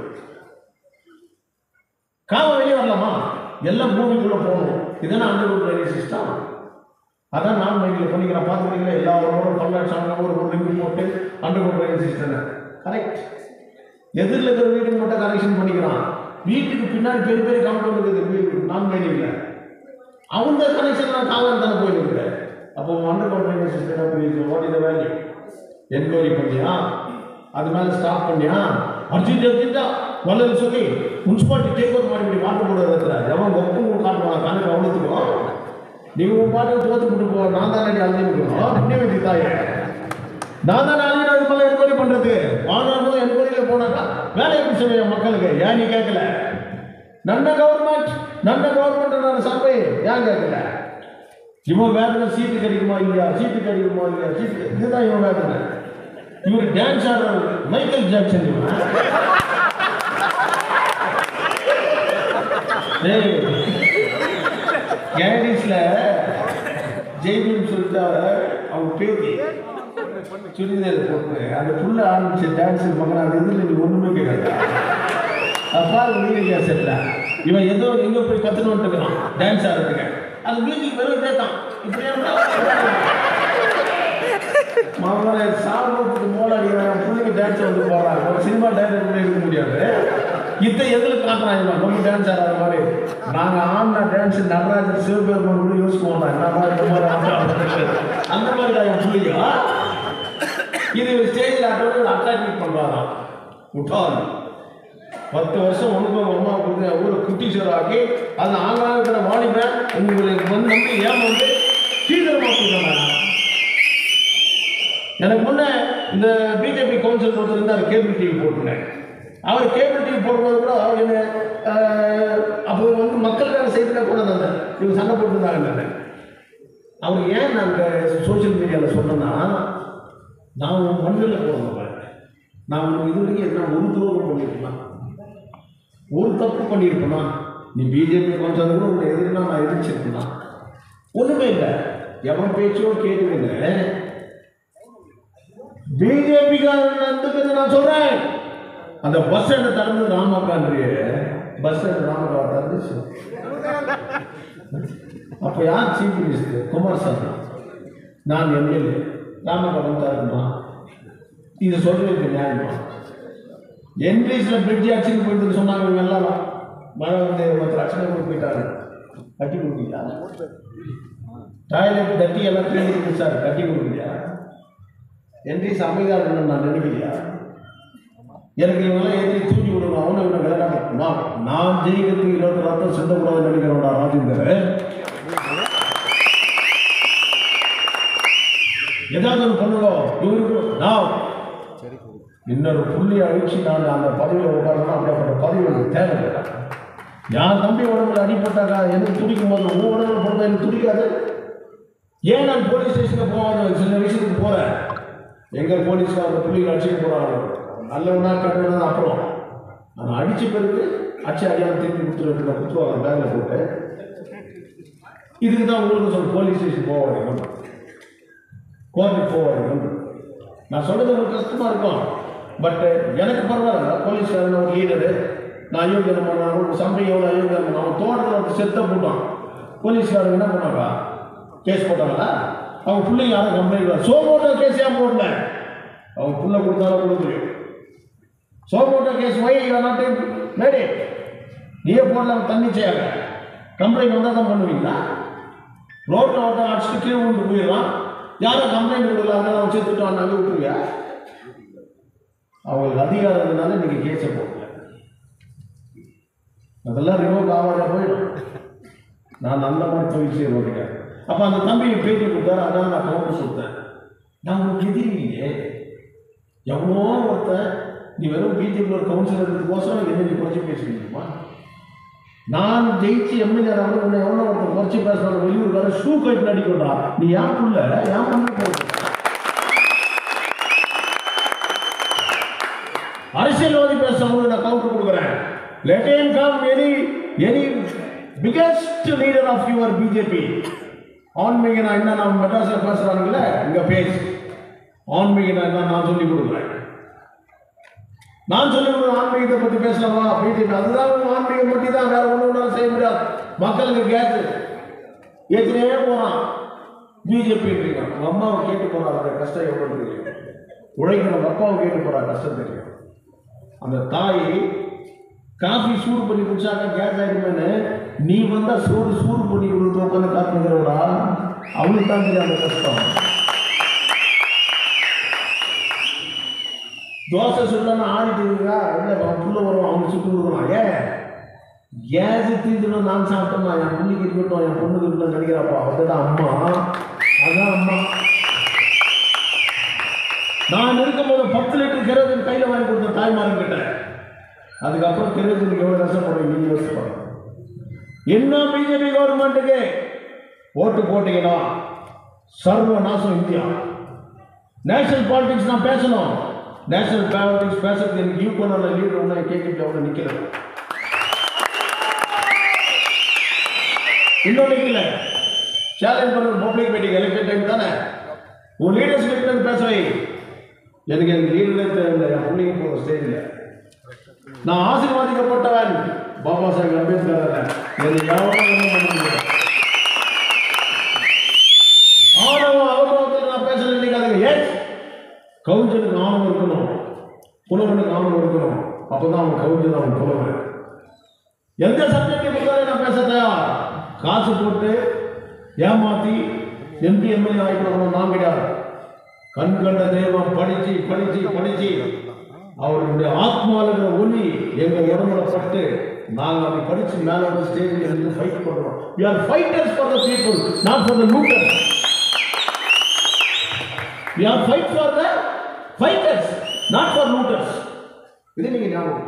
காவா வெளியே வரலாமா எல்லாம் பூமிக்குள்ள போகணும் இதானே அண்டர் கிரவுண்ட் ட்ரைனேஜ் சிஸ்டம் அதான் நான் மைண்டில் பண்ணிக்கிறேன் பார்த்துக்கிறீங்களா எல்லா ஊரோட பல்லாட் சாங்க ஒரு ஒரு லிங்க் போட்டு underground drainage system correct எதிரில் இருக்கிற வீட்டுக்கு மட்டும் கனெக்ஷன் பண்ணிக்கிறான் வீட்டுக்கு பின்னாடி பெரிய பெரிய கம்பெனி இருக்குது வீடு நான் மைனிங்கில் அவங்க கனெக்ஷன் நான் காவல் தானே போயிருக்கு அப்போ underground drainage system what is value enquiry பண்ணியா அது மேலே ஸ்டாப் பண்ணியா அர்ஜென்ட் அர்ஜென்ட்டா வரலன்னு சொல்லி முன்சிபாலிட்டி டேக் ஓவர் ಮಾಡಿ ಮಾಡಿ ವಾಟರ್ ಬೋರ್ಡ್ ಹತ್ರ ಯಾವಾಗ ಒಪ್ಪು ಕಾಟುವ ಕನಕ ಅವಳத்துக்கும் நீங்க உன் பாட்டுக்கு தோத்து விட்டு போ நான் தான் அடி அழிஞ்சிருக்கணும் புண்ணியவதி தாயே நான் தான் அழியிற இது மேலே என்கொயரி பண்றது ஆனாலும் என்கொயரியில் போனாக்கா வேலை எப்படி செய்ய மக்களுக்கு ஏன் நீ கேட்கல நல்ல கவர்மெண்ட் நல்ல கவர்மெண்ட் நான் சபை ஏன் கேட்கல இவன் வேதனை சீட்டு கிடைக்குமா இல்லையா சீட்டு கிடைக்குமா இல்லையா சீட்டு இதுதான் இவன் வேதனை இவர் டான்ஸ் ஆடுறாரு மைக்கேல் ஜாக்சன் இவன் டேய், கேடிஸ்ல ஜெய்பீம் சொல்லிட்டு அவங்க பேத்தி சுடிதார் போட்டு அந்த புள்ள ஆரம்பிச்ச டான்ஸ் பார்க்குறான் அது இதில் நீ ஒன்றுமே கேட்காது அப்பா நீங்க செட்ல இவன் ஏதோ எங்க போய் கத்துன்னு வந்துருக்கான் டான்ஸ் ஆடுறதுக்கு அது மியூசிக் வெறும் இதே தான் இப்படியே மாமனார சாப்பிட்றதுக்கு மோல அடிக்கிறான் பிள்ளைங்க டான்ஸ் வந்து போடுறாங்க ஒரு சினிமா டைரக்டர் கூட இருக்க முடியாது இதை எதில் காட்டுறாங்க இவன் ரொம்ப டான்ஸ் ஆடுற மாதிரி நாங்கள் ஆடின டான்ஸ் நடராஜர் சிவபெருமான் கூட யூஸ் பண்ணுறோம் என்ன மாதிரி இந்த மாதிரி ஆடுறாங்க. அந்த மாதிரி தான் என் பிள்ளைங்க இது ஸ்டேஜில் ஆட்டோட அட்ராக்ட் பண்ணுறாராம் முட்டாள் பத்து வருஷம் உனக்கு உங்க அம்மா கொடுத்து ஊரை குட்டிச்சோர் ஆக்கி அந்த ஆங்காக இருக்கிற வாலிபன் உங்களுக்கு வந்து நம்பி ஏமாந்து தீவிரமாக கொடுத்தாங்க எனக்கு முன்ன இந்த பிஜேபி கவுன்சில் ஒருத்தர் இருந்தார் கேபிள் டிவி போட்டுருந்தேன் அவர் கேபிள் டிவி போடும்போது கூட என்ன ஆஹ், அப்போ வந்து மக்களுக்கான செய்தியில் கூட வந்தார் இவங்க சண்டை போட்டுருந்தாங்க அவர் ஏன் நாங்கள் சோஷியல் மீடியாவில் சொன்னோன்னா நான் உன் மண்ணில் போடுறேன் நான் உனக்கு இது வரைக்கும் என்ன ஒரு துரோகம் பண்ணியிருக்கலாம் ஒரு தப்பு பண்ணியிருப்பேனா நீ பிஜேபி கொஞ்சம் கூட உங்களை எதிர்னா நான் எதிர்ச்சிருப்பேனா ஒன்றுமே இல்லை எவன் பேச்சோ கேட்குறீங்க பிஜேபிக்காரன் நான் சொல்றேன் அந்த பஸ் ஸ்டாண்டை திறந்து ராமகான்றிய பஸ் ஸ்டாண்ட் ராமகா திறந்துச்சு அப்போ யார் சீஃப் மினிஸ்டர் குமாரசாமி நான் எம்எல்ஏ ராமகாரம் திறக்குமா இது சொல்றது நியாயமா என்ட்ரீஸில் பிரிட்ஜ் ஆக்சிடென்ட் போயிட்டு சொன்னாங்க இவங்க எல்லாம் மழை வந்து ஒருத்தர் ஆக்சிடென்ட் போய் போயிட்டாரு கட்டி கொடுக்கலையா டாய்லெட் தட்டி எல்லாம் க்ளீன் பண்ணி சார் கட்டி கொடுக்கலையா என்ட்ரீஸ் அமைதியாக இருக்கணும்னு நான் நினைக்கலையா எனக்கு இவங்கெல்லாம் எதிரி தூக்கி விடணும் அவனை இவனை விளையாட நான் நான் ஜெயிக்கிறதுக்கு இருபத்தி ரத்தம் சிந்தக்கூடாதுன்னு நினைக்கிறோம்டா ராஜேந்தர் ஏதாவது ஒன்று பண்ணுங்க இவருக்கு நான் இன்னொரு புள்ளி அழிச்சு நான் அந்த பதவியில் உட்காரணும் அப்படிப்பட்ட பதவி எனக்கு தேவையில்லை யார் தம்பி உடம்புல அடிப்பட்டாக்கா எனக்கு துடிக்கும் போது உன் உடம்புல போட்டா எனக்கு துடிக்காது ஏன் நான் போலீஸ் ஸ்டேஷனுக்கு போகாத சில விஷயத்துக்கு போகிறேன் எங்கள் போலீஸ்க்கு அந்த புள்ளிகள் அடிச்சுக்க போகிறாங்க நல்லவனா கெட்டவனா அப்புறம் நான் அடிச்ச பிறகு அச்சு அடியாமல் திருப்பி கொடுத்துட்டு நான் கொடுத்துருவாங்க பேங்கில் போட்டு இதுக்கு தான் உங்களுக்கு சொல்ல போலீஸ் ஸ்டேஷன் போவாங்க கோர்ட்டுக்கு போவாங்க நான் சொல்றது உங்களுக்கு கஷ்டமா இருக்கும் பட் எனக்கு பரவாயில்ல போலீஸ்காரன் ஒரு லீடரு நான் அயோக்கியம் பண்ணான் ஒரு சம்பளம் எவ்வளோ அயோக்கியம் பண்ணான் அவன் தோட்டத்தில் வந்து செத்த போட்டான் போலீஸ்காரங்க என்ன பண்ணாங்க கேஸ் போட்டாங்களா அவங்க பிள்ளைங்க யாரும் கம்ப்ளைண்ட் சோமோட்டோ கேஸ் ஏன் போடல அவங்க புள்ள கொடுத்தாலும் கொடுத்துரு சோமோட்டோ கேஸ் வை நாட்டு மேடி நீயே போடல அவன் தன்னிச்சையாக கம்ப்ளைண்ட் வந்தால் தான் பண்ணுவீங்களா ரோட்டில் ஒருத்தன் அடிச்சுட்டு கீழே விட்டு போயிடலாம் யாரும் கம்ப்ளைண்ட் கொடுக்கல அதனால அவன் சேர்த்துட்டான் நாங்கள் விட்டுருவியா அவங்களுக்கு அதிகாரம் இருந்தனால இன்னைக்கு கேஸை போடல அதெல்லாம் ரிமோட் ஆகாத போயிடும் நான் நல்ல மாதிரி தொழில் செய்ய மாட்டேன் அப்போ அந்த தம்பியை பேட்டி கொடுத்தாரு அதான் நான் கவுண்டர் சொல்லிட்டேன் நான் உங்களுக்கு எதிரி இல்லையே எவ்வளோ ஒருத்தன் நீ வெறும் பிஜேபி ஒரு கவுன்சிலர் கோசம் என்ன நீ குறைச்சி பேசுவீங்கம்மா நான் ஜெயிச்சு எம்எல்ஏ வந்து உன்னை எவ்வளோ ஒருத்தர் குறைச்சி பேசுறாங்க வெளியூர்கார ஷூ கட்டு அடிக்கடா நீ ஏன் புள்ள ஏன் பண்ண போகுது அரசியல்வாதி பேசுறவங்களுக்கு நான் கவுண்டர் கொடுக்குறேன் let him come any any biggest leader of your BJP ஆன்மீகனா என்ன நான் மெட்ராஸில் பேசுகிறானுங்களே இங்கே பேசு ஆன்மீகனா என்ன நான் சொல்லி கொடுக்குறேன் நான் சொல்லி கொடுக்குற ஆன்மீகத்தை பற்றி பேசலாமா பிஜேபி அதுதான் உங்க ஆன்மீகம் பற்றி தான் வேற ஒன்றும் ஒன்றாலும் செய்ய முடியாது மக்களுக்கு கேட்டு ஏற்றினே போகிறான் பிஜேபின்றீங்க உங்க அம்மாவை கேட்டு போறா அந்த கஷ்டம் எவ்வளோ தெரியும் உழைக்கிற உங்க அப்பாவை கேட்டு போறா கஷ்டம் தெரியும் அந்த தாய் காஃபி சூடு பண்ணி குடிச்சாக்க கேஸ் ஆகிடுமேனு நீ வந்தா சூடு சூடு பண்ணி கொடுத்து உட்காந்து காத்துக்கிறவடா அவளுக்கு தான் தெரியும் அந்த கஷ்டம் தோசை சுடலாம் ஆடிட்டு இருக்கா இல்லை அவன் புள்ள வரும் அவனுக்கு சுட்டு கொடுக்கலாம் ஏன் கேஸ் தீந்துடும் நான் சாப்பிட்டோம்னா என் பிள்ளைக்கு இருக்கட்டும் என் பொண்ணுக்கு இருக்கட்டும் நினைக்கிறாப்பா அதுதான் அம்மா அதான் அம்மா நான் இருக்கும்போது பத்து லிட்டர் கெரோசின் கையில் வாங்கி கொடுத்த தாய்மார்கிட்ட அதுக்கப்புறம் கெரோசினுக்கு எவ்வளோ கஷ்டப்படுறீங்க நீங்க யோசிச்சு பாருங்க இன்னும் பிஜேபி கவர்மெண்ட்டுக்கு ஓட்டு போட்டீங்கன்னா சர்வ நாசம் இந்தியா நேஷனல் பாலிடிக்ஸ் நான் பேசணும் நேஷனல் பாலிடிக்ஸ் பேசுறது எனக்கு ஈக்குவலான லீடர் ஒன்று கேட்கிட்டு அவங்க நிற்கிறேன் இன்னும் நிற்கல சேலஞ்ச் பண்ண பப்ளிக் மீட்டிங் எலெக்ஷன் டைம் தானே உன் லீடர்ஸ் கிட்ட பேச வை எனக்கு எனக்கு லீடரே தெரியல என் பிள்ளைங்க போகிற ஸ்டேஜில் நான் ஆசீர்வாதிக்கப்பட்டவன் பாபா சாஹேப் அம்பேத்கர் எனக்கு யாரும் ஒண்ணும் பண்ண முடியாது ஆணவம் அவமானத்தில் நான் பேச நினைக்காதீங்க ஏன் கவுஞ்சனுக்கு ஆணவம் இருக்கணும் புலவனுக்கு ஆணவம் இருக்கணும் அப்பதான் அவன் கவுஞ்சன் அவன் புலவன் எந்த சப்ஜெக்ட் கொடுத்தாலும் நான் பேச தயார் காசு போட்டு ஏமாத்தி எம்பி எம்எல்ஏ ஆகிக்கணும் நான் கிடையாது கண் கண்ட தெய்வம் படிச்சு படிச்சு படிச்சு அவருடைய ஆத்மாவில் ஒளி எங்க உடம்புல பட்டு நாங்கள் அதை படிச்சு மேல வந்து ஸ்டேஜில் இருந்து ஃபைட் பண்றோம் we are fighters for the people not for the looters we are fight for the fighters not for looters இது நீங்க ஞாபகம்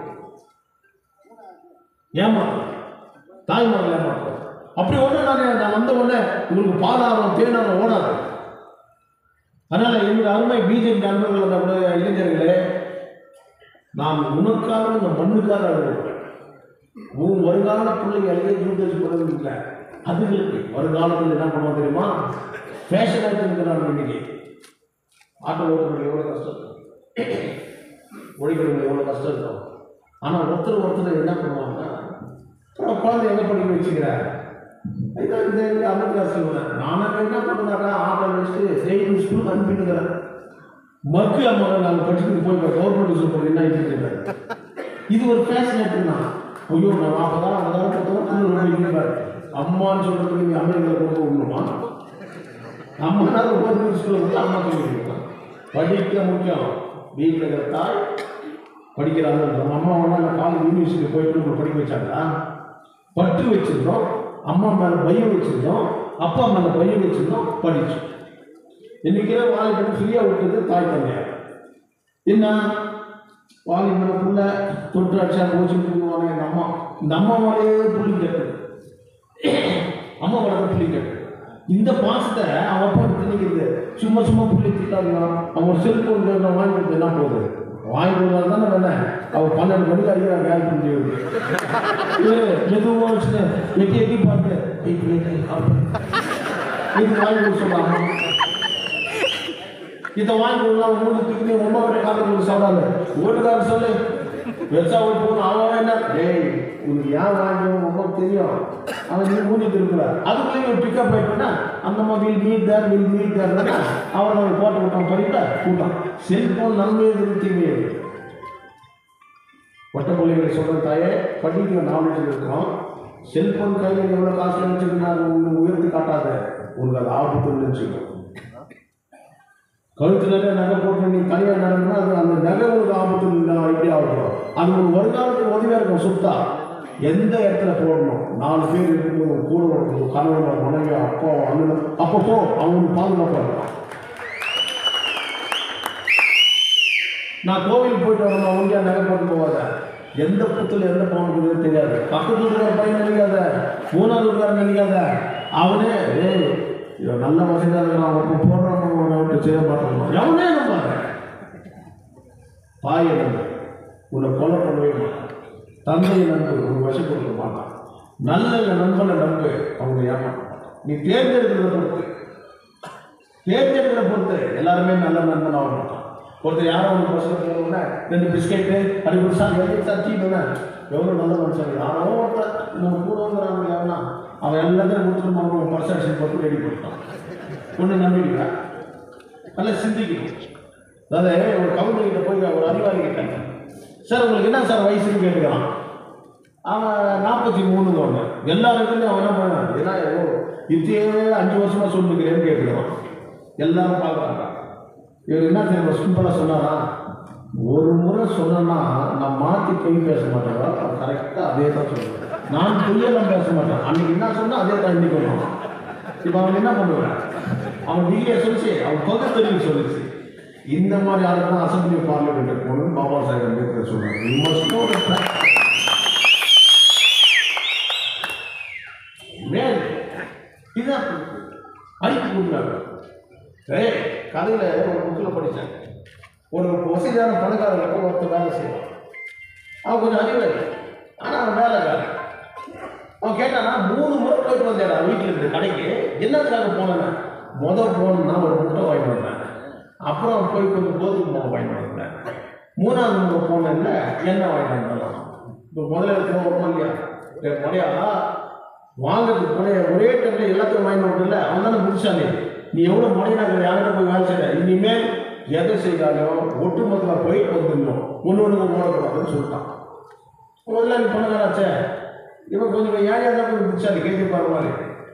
ஏமாற்றம் தாய்மார்கள் ஏமாற்றம் அப்படி ஒன்று நான் நான் வந்த உடனே உங்களுக்கு பாலாரம் தேனாரம் ஓடாது அதனால என்னுடைய அருமை பிஜேபி நண்பர்கள் அந்த கூட இளைஞர்களே நான் உனக்காக இந்த மண்ணுக்காக அழுகிறேன் உன் வருங்கால பிள்ளைங்க எல்லாம் யூடியூஸ் பண்ணுறது இல்லை அதுங்களுக்கு வருங்காலத்தில் என்ன பண்ணுவோம் தெரியுமா ஃபேஷன் ஆகிட்டு இன்னைக்கு ஆட்டோ ஓட்டுறது எவ்வளோ கஷ்டம் இருக்கும் ஒழிக்கிறது எவ்வளோ கஷ்டம் இருக்கும் ஆனால் ஒருத்தர் ஒருத்தர் என்ன பண்ணுவாங்கன்னா அப்புறம் குழந்தை எங்கே படிக்க வச்சுக்கிறார் இதான் இந்த அமிர்தா சொல்லுவேன் நானும் என்ன பண்ணுறாங்க ஆட்டோ வச்சுட்டு டெய்லி ஸ்கூலுக்கு அனுப்பிட்டுக்கிறேன் மக்கு அம்மா நாங்கள் படிச்சுட்டு போய் கவர்மெண்ட் ஸ்கூல் என்ன ஆகிட்டு இது ஒரு ஃபேஷனேட்டு தான் ஐயோ நான் அப்பதான் அப்பதான் பார்த்தோம் அம்மான்னு சொல்றதுக்கு நீ அமெரிக்காவில் கொடுக்க விடணுமா அம்மா கவர்மெண்ட் ஸ்கூலில் அம்மா சொல்லியிருக்கோம் படிக்க முக்கியம் வீட்டில் இருக்கிற தாய் படிக்கிறாங்க நம்ம அம்மா ஒன்றா நான் காலேஜ் யூனிவர்சிட்டி போயிட்டு நம்மளை படிக்க வச்சாங்களா பற்று வச்சிருந்தோம் அம்மா மேலே பயம் வச்சிருந்தோம் அப்பா மேலே பயம் வச்சிருந்தோம் படிச்சோம் இன்னைக்கு வாலிபன் ஃப்ரீயாக விட்டது தாய் தந்தையார் என்ன வாலிபனுக்குள்ள தொற்று அடிச்சா கோச்சிங் பண்ணுவாங்க எங்கள் அம்மா இந்த அம்மா மேலேயே புள்ளி கேட்டது அம்மா வளர்க்க புள்ளி கேட்டது இந்த பாசத்தை அவன் அப்பா திணிக்கிறது சும்மா சும்மா புள்ளி திட்டாங்க அவன் செல்போன் நான் வாங்கி கொடுத்து என்ன போகுது வாங்கி கொடுத்தா தானே வேணேன் அவன் பன்னெண்டு மணிக்கு அடிக்கிறான் வேலை பண்ணி மெதுவாக வச்சுட்டு எட்டி எட்டி பார்த்து எட்டி எட்டி இது வாங்கி கொடுக்க சொன்னாங்க இதை வாங்கி கொடுக்கலாம் மூணு தூக்கி ரொம்ப வரை காலத்துக்கு சொல்றாங்க ஓட்டுக்காரர் சொல்லு பெருசா ஓட்டு போகணும் அவன் என்ன டேய் உனக்கு ஏன் வாங்கி ரொம்ப தெரியும் அவன் நீ மூணி திருப்பல அதுக்குள்ளேயும் ஒரு பிக்கப் ஆயிட்டுனா அந்த மாதிரி will meet there will meet தேர்னா அவன் அவன் போட்டு விட்டான் படிப்ப கூட்டான் செல்போன் நன்மை எதிர்த்து தீமை எது ஒட்டமொழிகளை சொல்ற தாயே படிக்கிற நாலேஜ் இருக்கிறோம் செல்போன் கையில் எவ்வளோ காசு நினச்சிருந்தாரு உன்னை உயர்த்தி காட்டாத உனக்கு அது ஆபத்துன்னு நினச்சிக்கோ கழுத்துல நகை போட்டு நீ தலையை நடந்தா அது அந்த நகை உங்களுக்கு ஆபத்து நான் எப்படி ஆகணும் அது ஒரு வருங்காலத்துக்கு உதவியாக இருக்கும் சுத்தா எந்த இடத்துல போடணும் நாலு பேர் இருக்கும்போது கூட ஒரு கணவன் மனைவி அப்பா அண்ணன் அப்போ போ அவங்களுக்கு பாதுகாப்பாக இருக்கும் நான் கோவிலுக்கு போயிட்டு வரணும் அவங்க நகை போட்டு போவாத எந்த புத்துல எந்த பவுன் இருக்குதுன்னு தெரியாது பக்கத்து வீட்டுக்கார பையன் நினைக்காத மூணாவது வீட்டுக்காரன் நினைக்காத அவனே ஏய் இவன் நல்ல வசதியாக இருக்கிறான் அவன் போடுறான் அவன் செய்ய மாட்டான் எவனே நம்பாத தாயை நம்பு உன்னை கொலை பண்ணவே மாட்டான் தந்தையை நம்பு உன் வசம் கொடுக்க மாட்டான் நல்ல நண்பனை நம்பு அவங்க ஏமாற்ற மாட்டான் நீ தேர்ந்தெடுக்கிறத பொறுத்து தேர்ந்தெடுக்கிற பொறுத்து எல்லாருமே நல்ல நண்பன் ஆக மாட்டான் ஒருத்தர் யாரோ ஒரு பசங்க கேட்கணும்னா ரெண்டு பிஸ்கெட்டு அப்படி ஒரு சார் எவ்வளோ சார் டீ வேணா எவ்வளோ நல்ல மனுஷன் யாரோ ஒருத்தர் நம்ம கூட வந்துடுறாங்க எவனா அவன் எல்லாத்தையும் கொடுத்துட்டு அவன் பர்சன்டேஜ் போட்டு ரெடி பண்ணிட்டான் ஒன்று நம்பிடுங்க நல்லா சிந்திக்கணும் அதாவது ஒரு கவுண்டர்கிட்ட போய் ஒரு அதிகாரி கிட்ட சார் உங்களுக்கு என்ன சார் வயசுன்னு கேட்டுக்கிறான் அவன் நாற்பத்தி மூணு ஒன்று எல்லா இடத்துலையும் அவன் என்ன பண்ணான் ஏன்னா ஓ இத்தையே அஞ்சு வருஷமா சொல்லிருக்கிறேன்னு கேட்டுக்கிறான் எல்லாரும் பார்க்குறாங்க இவர் என்ன தெரியுமா சிம்பிளாக சொன்னாரா ஒரு முறை சொன்னா நான் மாற்றி போய் பேச மாட்டேன் கரெக்டாக அதே தான் சொல்லுவேன் நான் பொய்யெல்லாம் பேச மாட்டேன் அன்னைக்கு என்ன சொன்னா அதே தான் இன்னைக்கு வரும் இப்போ அவன் என்ன பண்ணுவான் அவன் டிகிரியை சொல்லிச்சு அவன் பகுத்தறிவு சொல்லிச்சு இந்த மாதிரி ஆளுக்கு தான் அசம்பிளி பார்லிமெண்ட் போகணும்னு பாபா சாஹேப் அம்பேத்கர் சொன்னாங்க You must know the fact. மேல் இதுதான் அறிக்கை கொடுக்குறாங்க ஏய் கதையில் ஒரு புக்கில் படித்தேன் ஒரு வசதியான பணக்காரர்களுக்கு ஒருத்தர் வேலை செய்வான் அவன் கொஞ்சம் அறிவாளி ஆனால் அவன் வேலைக்காரன் அவன் கேட்டானா மூணு முறை போயிட்டு வந்தேடா வீட்டில் இருந்து கடைக்கு என்னத்துக்காக போனேன்னா முதல் போனேன்னா ஒரு முட்டை வாங்கிட்டு வந்தேன் அப்புறம் அவன் போய் கொஞ்சம் கோதுமை மாவு வாங்கிட்டு வந்தேன் மூணாவது முறை போனேன்ல எண்ணெய் வாங்கிட்டு வந்தான் இப்போ முதல்ல போவோம் இல்லையா டேய் முறையா வாங்கிறதுக்கு முறைய ஒரே டைம்ல எல்லாத்தையும் வாங்கிட்டு வரல அவன் தானே புதுசாலி நீ எவ்வளோ முறையினாங்க யார்கிட்ட போய் வேலை செய்ய இனிமேல் எதை செய்தாலும் ஒட்டுமொத்தமாக போயிட்டு வந்துடணும் ஒன்று ஒன்று ஓடக்கூடாதுன்னு சொல்லிட்டான் முதல்ல நீ பணக்காராச்சே இவன் கொஞ்சம் ஏழையாக தான் கொஞ்சம் புதுசாலி கேட்க பாரு மாதிரி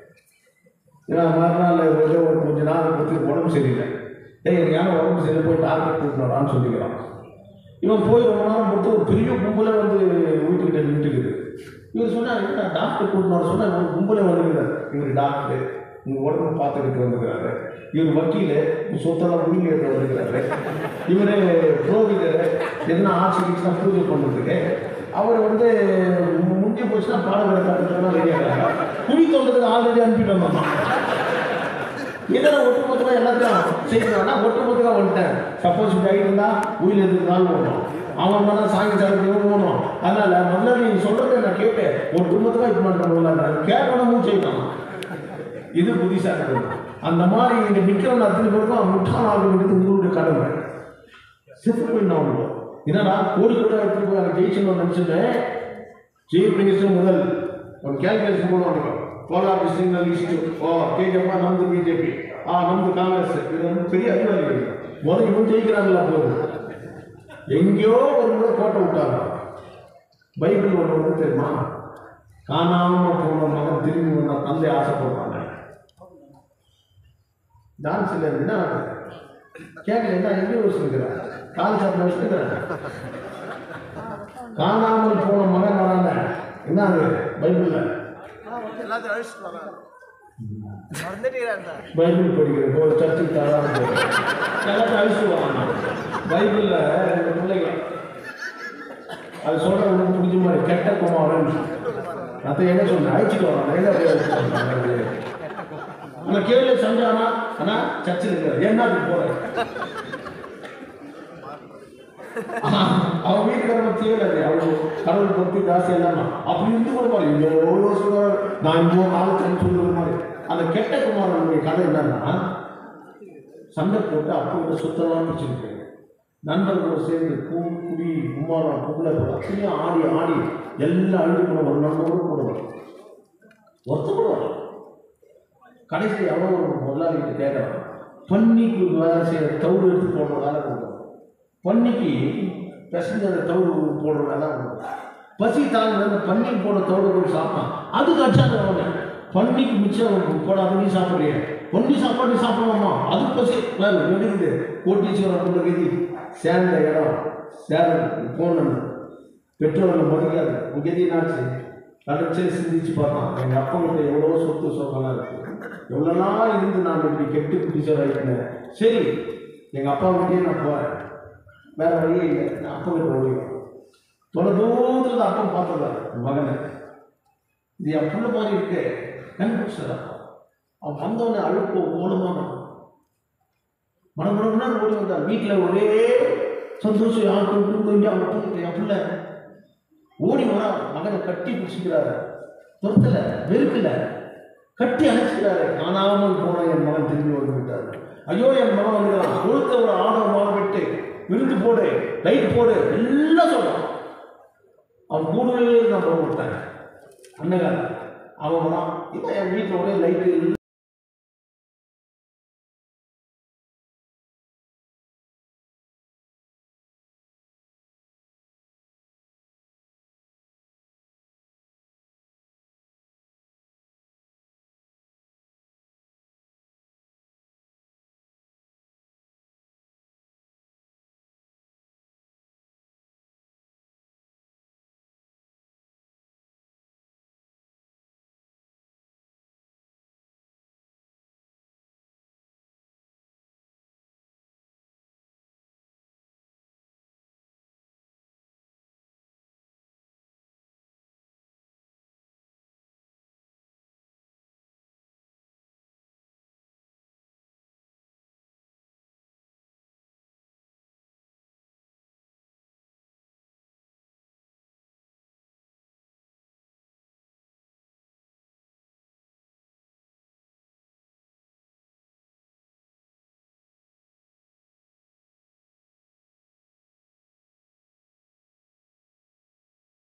ஏன்னா மறுநாள் ஏதோ ஒரு கொஞ்ச நாள் பற்றி உடம்பு சரியில்லை டேய் எனக்கு யாரும் உடம்பு சரியில்லை போய் டாக்டர் கூட்டினாரான்னு சொல்லிக்கிறான் இவன் போய் ரொம்ப நேரம் பொறுத்து ஒரு பெரிய கும்பலே வந்து வீட்டுக்கிட்ட நின்றுக்குது இவர் சொன்னார் என்ன டாக்டர் கூட்டினார் சொன்னால் இவன் கும்பலே வந்துருக்கிறார் இவர் டாக்டர் உங்கள் உடம்பு பார்த்துக்கிட்டு வந்துக்கிறாரு இவர் வக்கீல் உங்க சொத்தெல்லாம் உரிமை எடுத்து வந்துருக்கிறாரு இவர் புரோகிதர் என்ன ஆட்சி கீட்ஸ்லாம் பூஜை பண்ணுறதுக்கு அவர் வந்து மு- முடிஞ்சு போச்சுன்னா பாடங்களை காட்டுறதுலாம் ரெடி ஆகிறாங்க குடி தோட்டத்துக்கு ஆல்ரெடி அனுப்பிட்டு வந்தோம் இதெல்லாம் ஒட்டுமொத்தமாக எல்லாத்தையும் செய்யணும்னா ஒட்டுமொத்தமாக வந்துட்டேன் சப்போஸ் இப்படி ஆகிட்டு இருந்தா உயிர் எதுக்குனாலும் ஓடும் அவன் மேலே சாங்கி சாப்பிட்டு ஓடும் அதனால முதல்ல நீ சொல்றதை நான் கேட்டேன் ஒரு குடும்பத்துக்காக இது பண்ணுறோம்ல கேட்கணும் மூச்சு வைக்கணும் இது புத்திசாலி அந்த மாதிரி இங்கே நிற்கிறவன் அத்தனை பேருக்கும் அவன் முட்டாள் ஆக வேண்டியது உங்களுடைய கடமை செத்து போய் நான் என்னடா கோடி கூட எடுத்துட்டு போய் அங்கே ஜெயிச்சணும்னு நினச்சிட்டேன் ಚೀಫ್ ಮಿನಿಸ್ಟರ್ ಮೊದಲು ಒಂದು ಕ್ಯಾಲ್ಕುಲೇಷನ್ ಮಾಡೋಣ ಕೋಲಾರ ಡಿಸ್ಟ್ರಿಕ್ಟ್ನಲ್ಲಿ ಇಷ್ಟು ಓ கேஜப்பா ನಮ್ದು ಬಿ ಜೆ ಪಿ ಆ ನಮ್ದು ಕಾಂಗ್ರೆಸ್ இது வந்து பெரிய அறிவாளிகள் முதல்ல இவன் ஜெயிக்கிறாங்களா போதும் எங்கேயோ ஒரு முறை கோட்டை விட்டாங்க பைபிள் ஒன்று வந்து தெரியுமா காணாம போன மகன் திரும்பி வந்தா தந்தை ஆசைப்படுறாங்க டான்ஸ் இல்லை என்ன கேட்கல என்ன எங்கேயோ வச்சுருக்கிறேன் கால் சாப்பிட வச்சுருக்கிறேன் காணாமல் போன மகன் வராங்க என்ன அது பைபிளில் எல்லாத்தையும் அழிச்சிட்டு வராங்க மறந்துட்டீங்களா சார் பைபிள் படிக்கிற ஒரு சர்ச்சுக்கு தராது எல்லாத்தையும் அழிச்சு வராங்க பைபிளில் ரெண்டு பிள்ளைங்க அது சொல்கிற உங்களுக்கு பிடிச்ச மாதிரி கெட்ட குமாரன் அதை என்ன சொன்னேன் அழிச்சிட்டு வராங்க என்ன போய் அழிச்சிட்டு வராங்க ஆனால் கேள்வி சந்தானா ஆனால் சர்ச்சில் இருக்கிற என்ன அதுக்கு போகிறேன் அவன் வீட்டுக்காரங்க தீவிரது அவங்க கடவுள் பக்தி ஜாஸ்தி இல்லாம அப்படி இருந்து கூட பாரு எவ்வளோ யோசிக்கிறார் நான் இவ்வளோ காலத்துன்னு சொல்லுற மாதிரி அந்த கெட்ட குமாரனுடைய கதை என்னன்னா சண்டை போட்டு அப்போ சுத்தமாக பிடிச்சிருக்கு நண்பர்களோட சேர்ந்து பூ குடி குமாரம் புகழ அப்படியே ஆடி ஆடி எல்லாம் அழுது போன ஒரு நண்பரோடு போடுவார் ஒருத்த கூட வரும் கடைசி எவ்வளோ ஒரு முதலாளிகிட்ட கேட்குறான் பன்னிக்கு வேலை செய்கிற தவிர எடுத்து போடுற வேலை கொடுக்கும் பன்னிக்கு பிசைஞ்ச அந்த தவிடு போடுற வேலை கொடுக்கும் பசி தாங்க அந்த பன்னிக்கு போடுற தவிடு போய் சாப்பிட்டான் அதுக்கு அச்சாங்க அவன் பன்னிக்கு மிச்சம் போடாத நீ சாப்பிட்றிய பொன்னி சாப்பாடு நீ சாப்பிடலாமா அது பசி வேறு வெடிக்குது கோட்டீஸ்வரன் கொண்டு கதி சேர்ந்த இடம் சேர போனது பெற்றோர்கள் மதிக்காது உன் கதி என்னாச்சு கடைச்சே சிந்திச்சு பார்த்தான் எங்கள் அப்பா கிட்ட எவ்வளோ சொத்து சொத்தெல்லாம் இருக்கு எவ்வளோலாம் இருந்து நான் இப்படி கெட்டு பிடிச்சவர் ஆகிட்டேன் சரி எங்கள் அப்பா கிட்டே நான் போகிறேன் வேற வழியே இல்லை நான் அப்பா கிட்ட ஓடிடுவேன் தொலை தூரத்தில் அப்பா பார்த்துருவார் மகனை இது என் புள்ள மாதிரி இருக்கு கண்டுபிடிச்சார் அவன் வந்தவனே அழுப்பு ஓடுமான மனமனம்னா ஓடி வந்தான் வீட்டில் ஒரே சந்தோஷம் யாருக்கும் குடும்பம் இங்கே அவன் அப்பா என் பிள்ளை ஓடி வரா மகனை கட்டி பிடிச்சிக்கிறாரு துரத்தல வெறுக்கல கட்டி அணைச்சிக்கிறாரு காணாமல் போன என் மகன் திரும்பி வந்து விட்டார் ஐயோ என் மகன் வந்துக்கிறான் கொழுத்த ஒரு ஆடோ மாலை விட்டு விருந்து போடு லைட் போடு எல்லாம் சொல்றான் அவன் கூடவே நான் போக மாட்டேன் அண்ணகாரன் அவன் வரான் இப்போ என் வீட்டில் ஒரே லைட்டு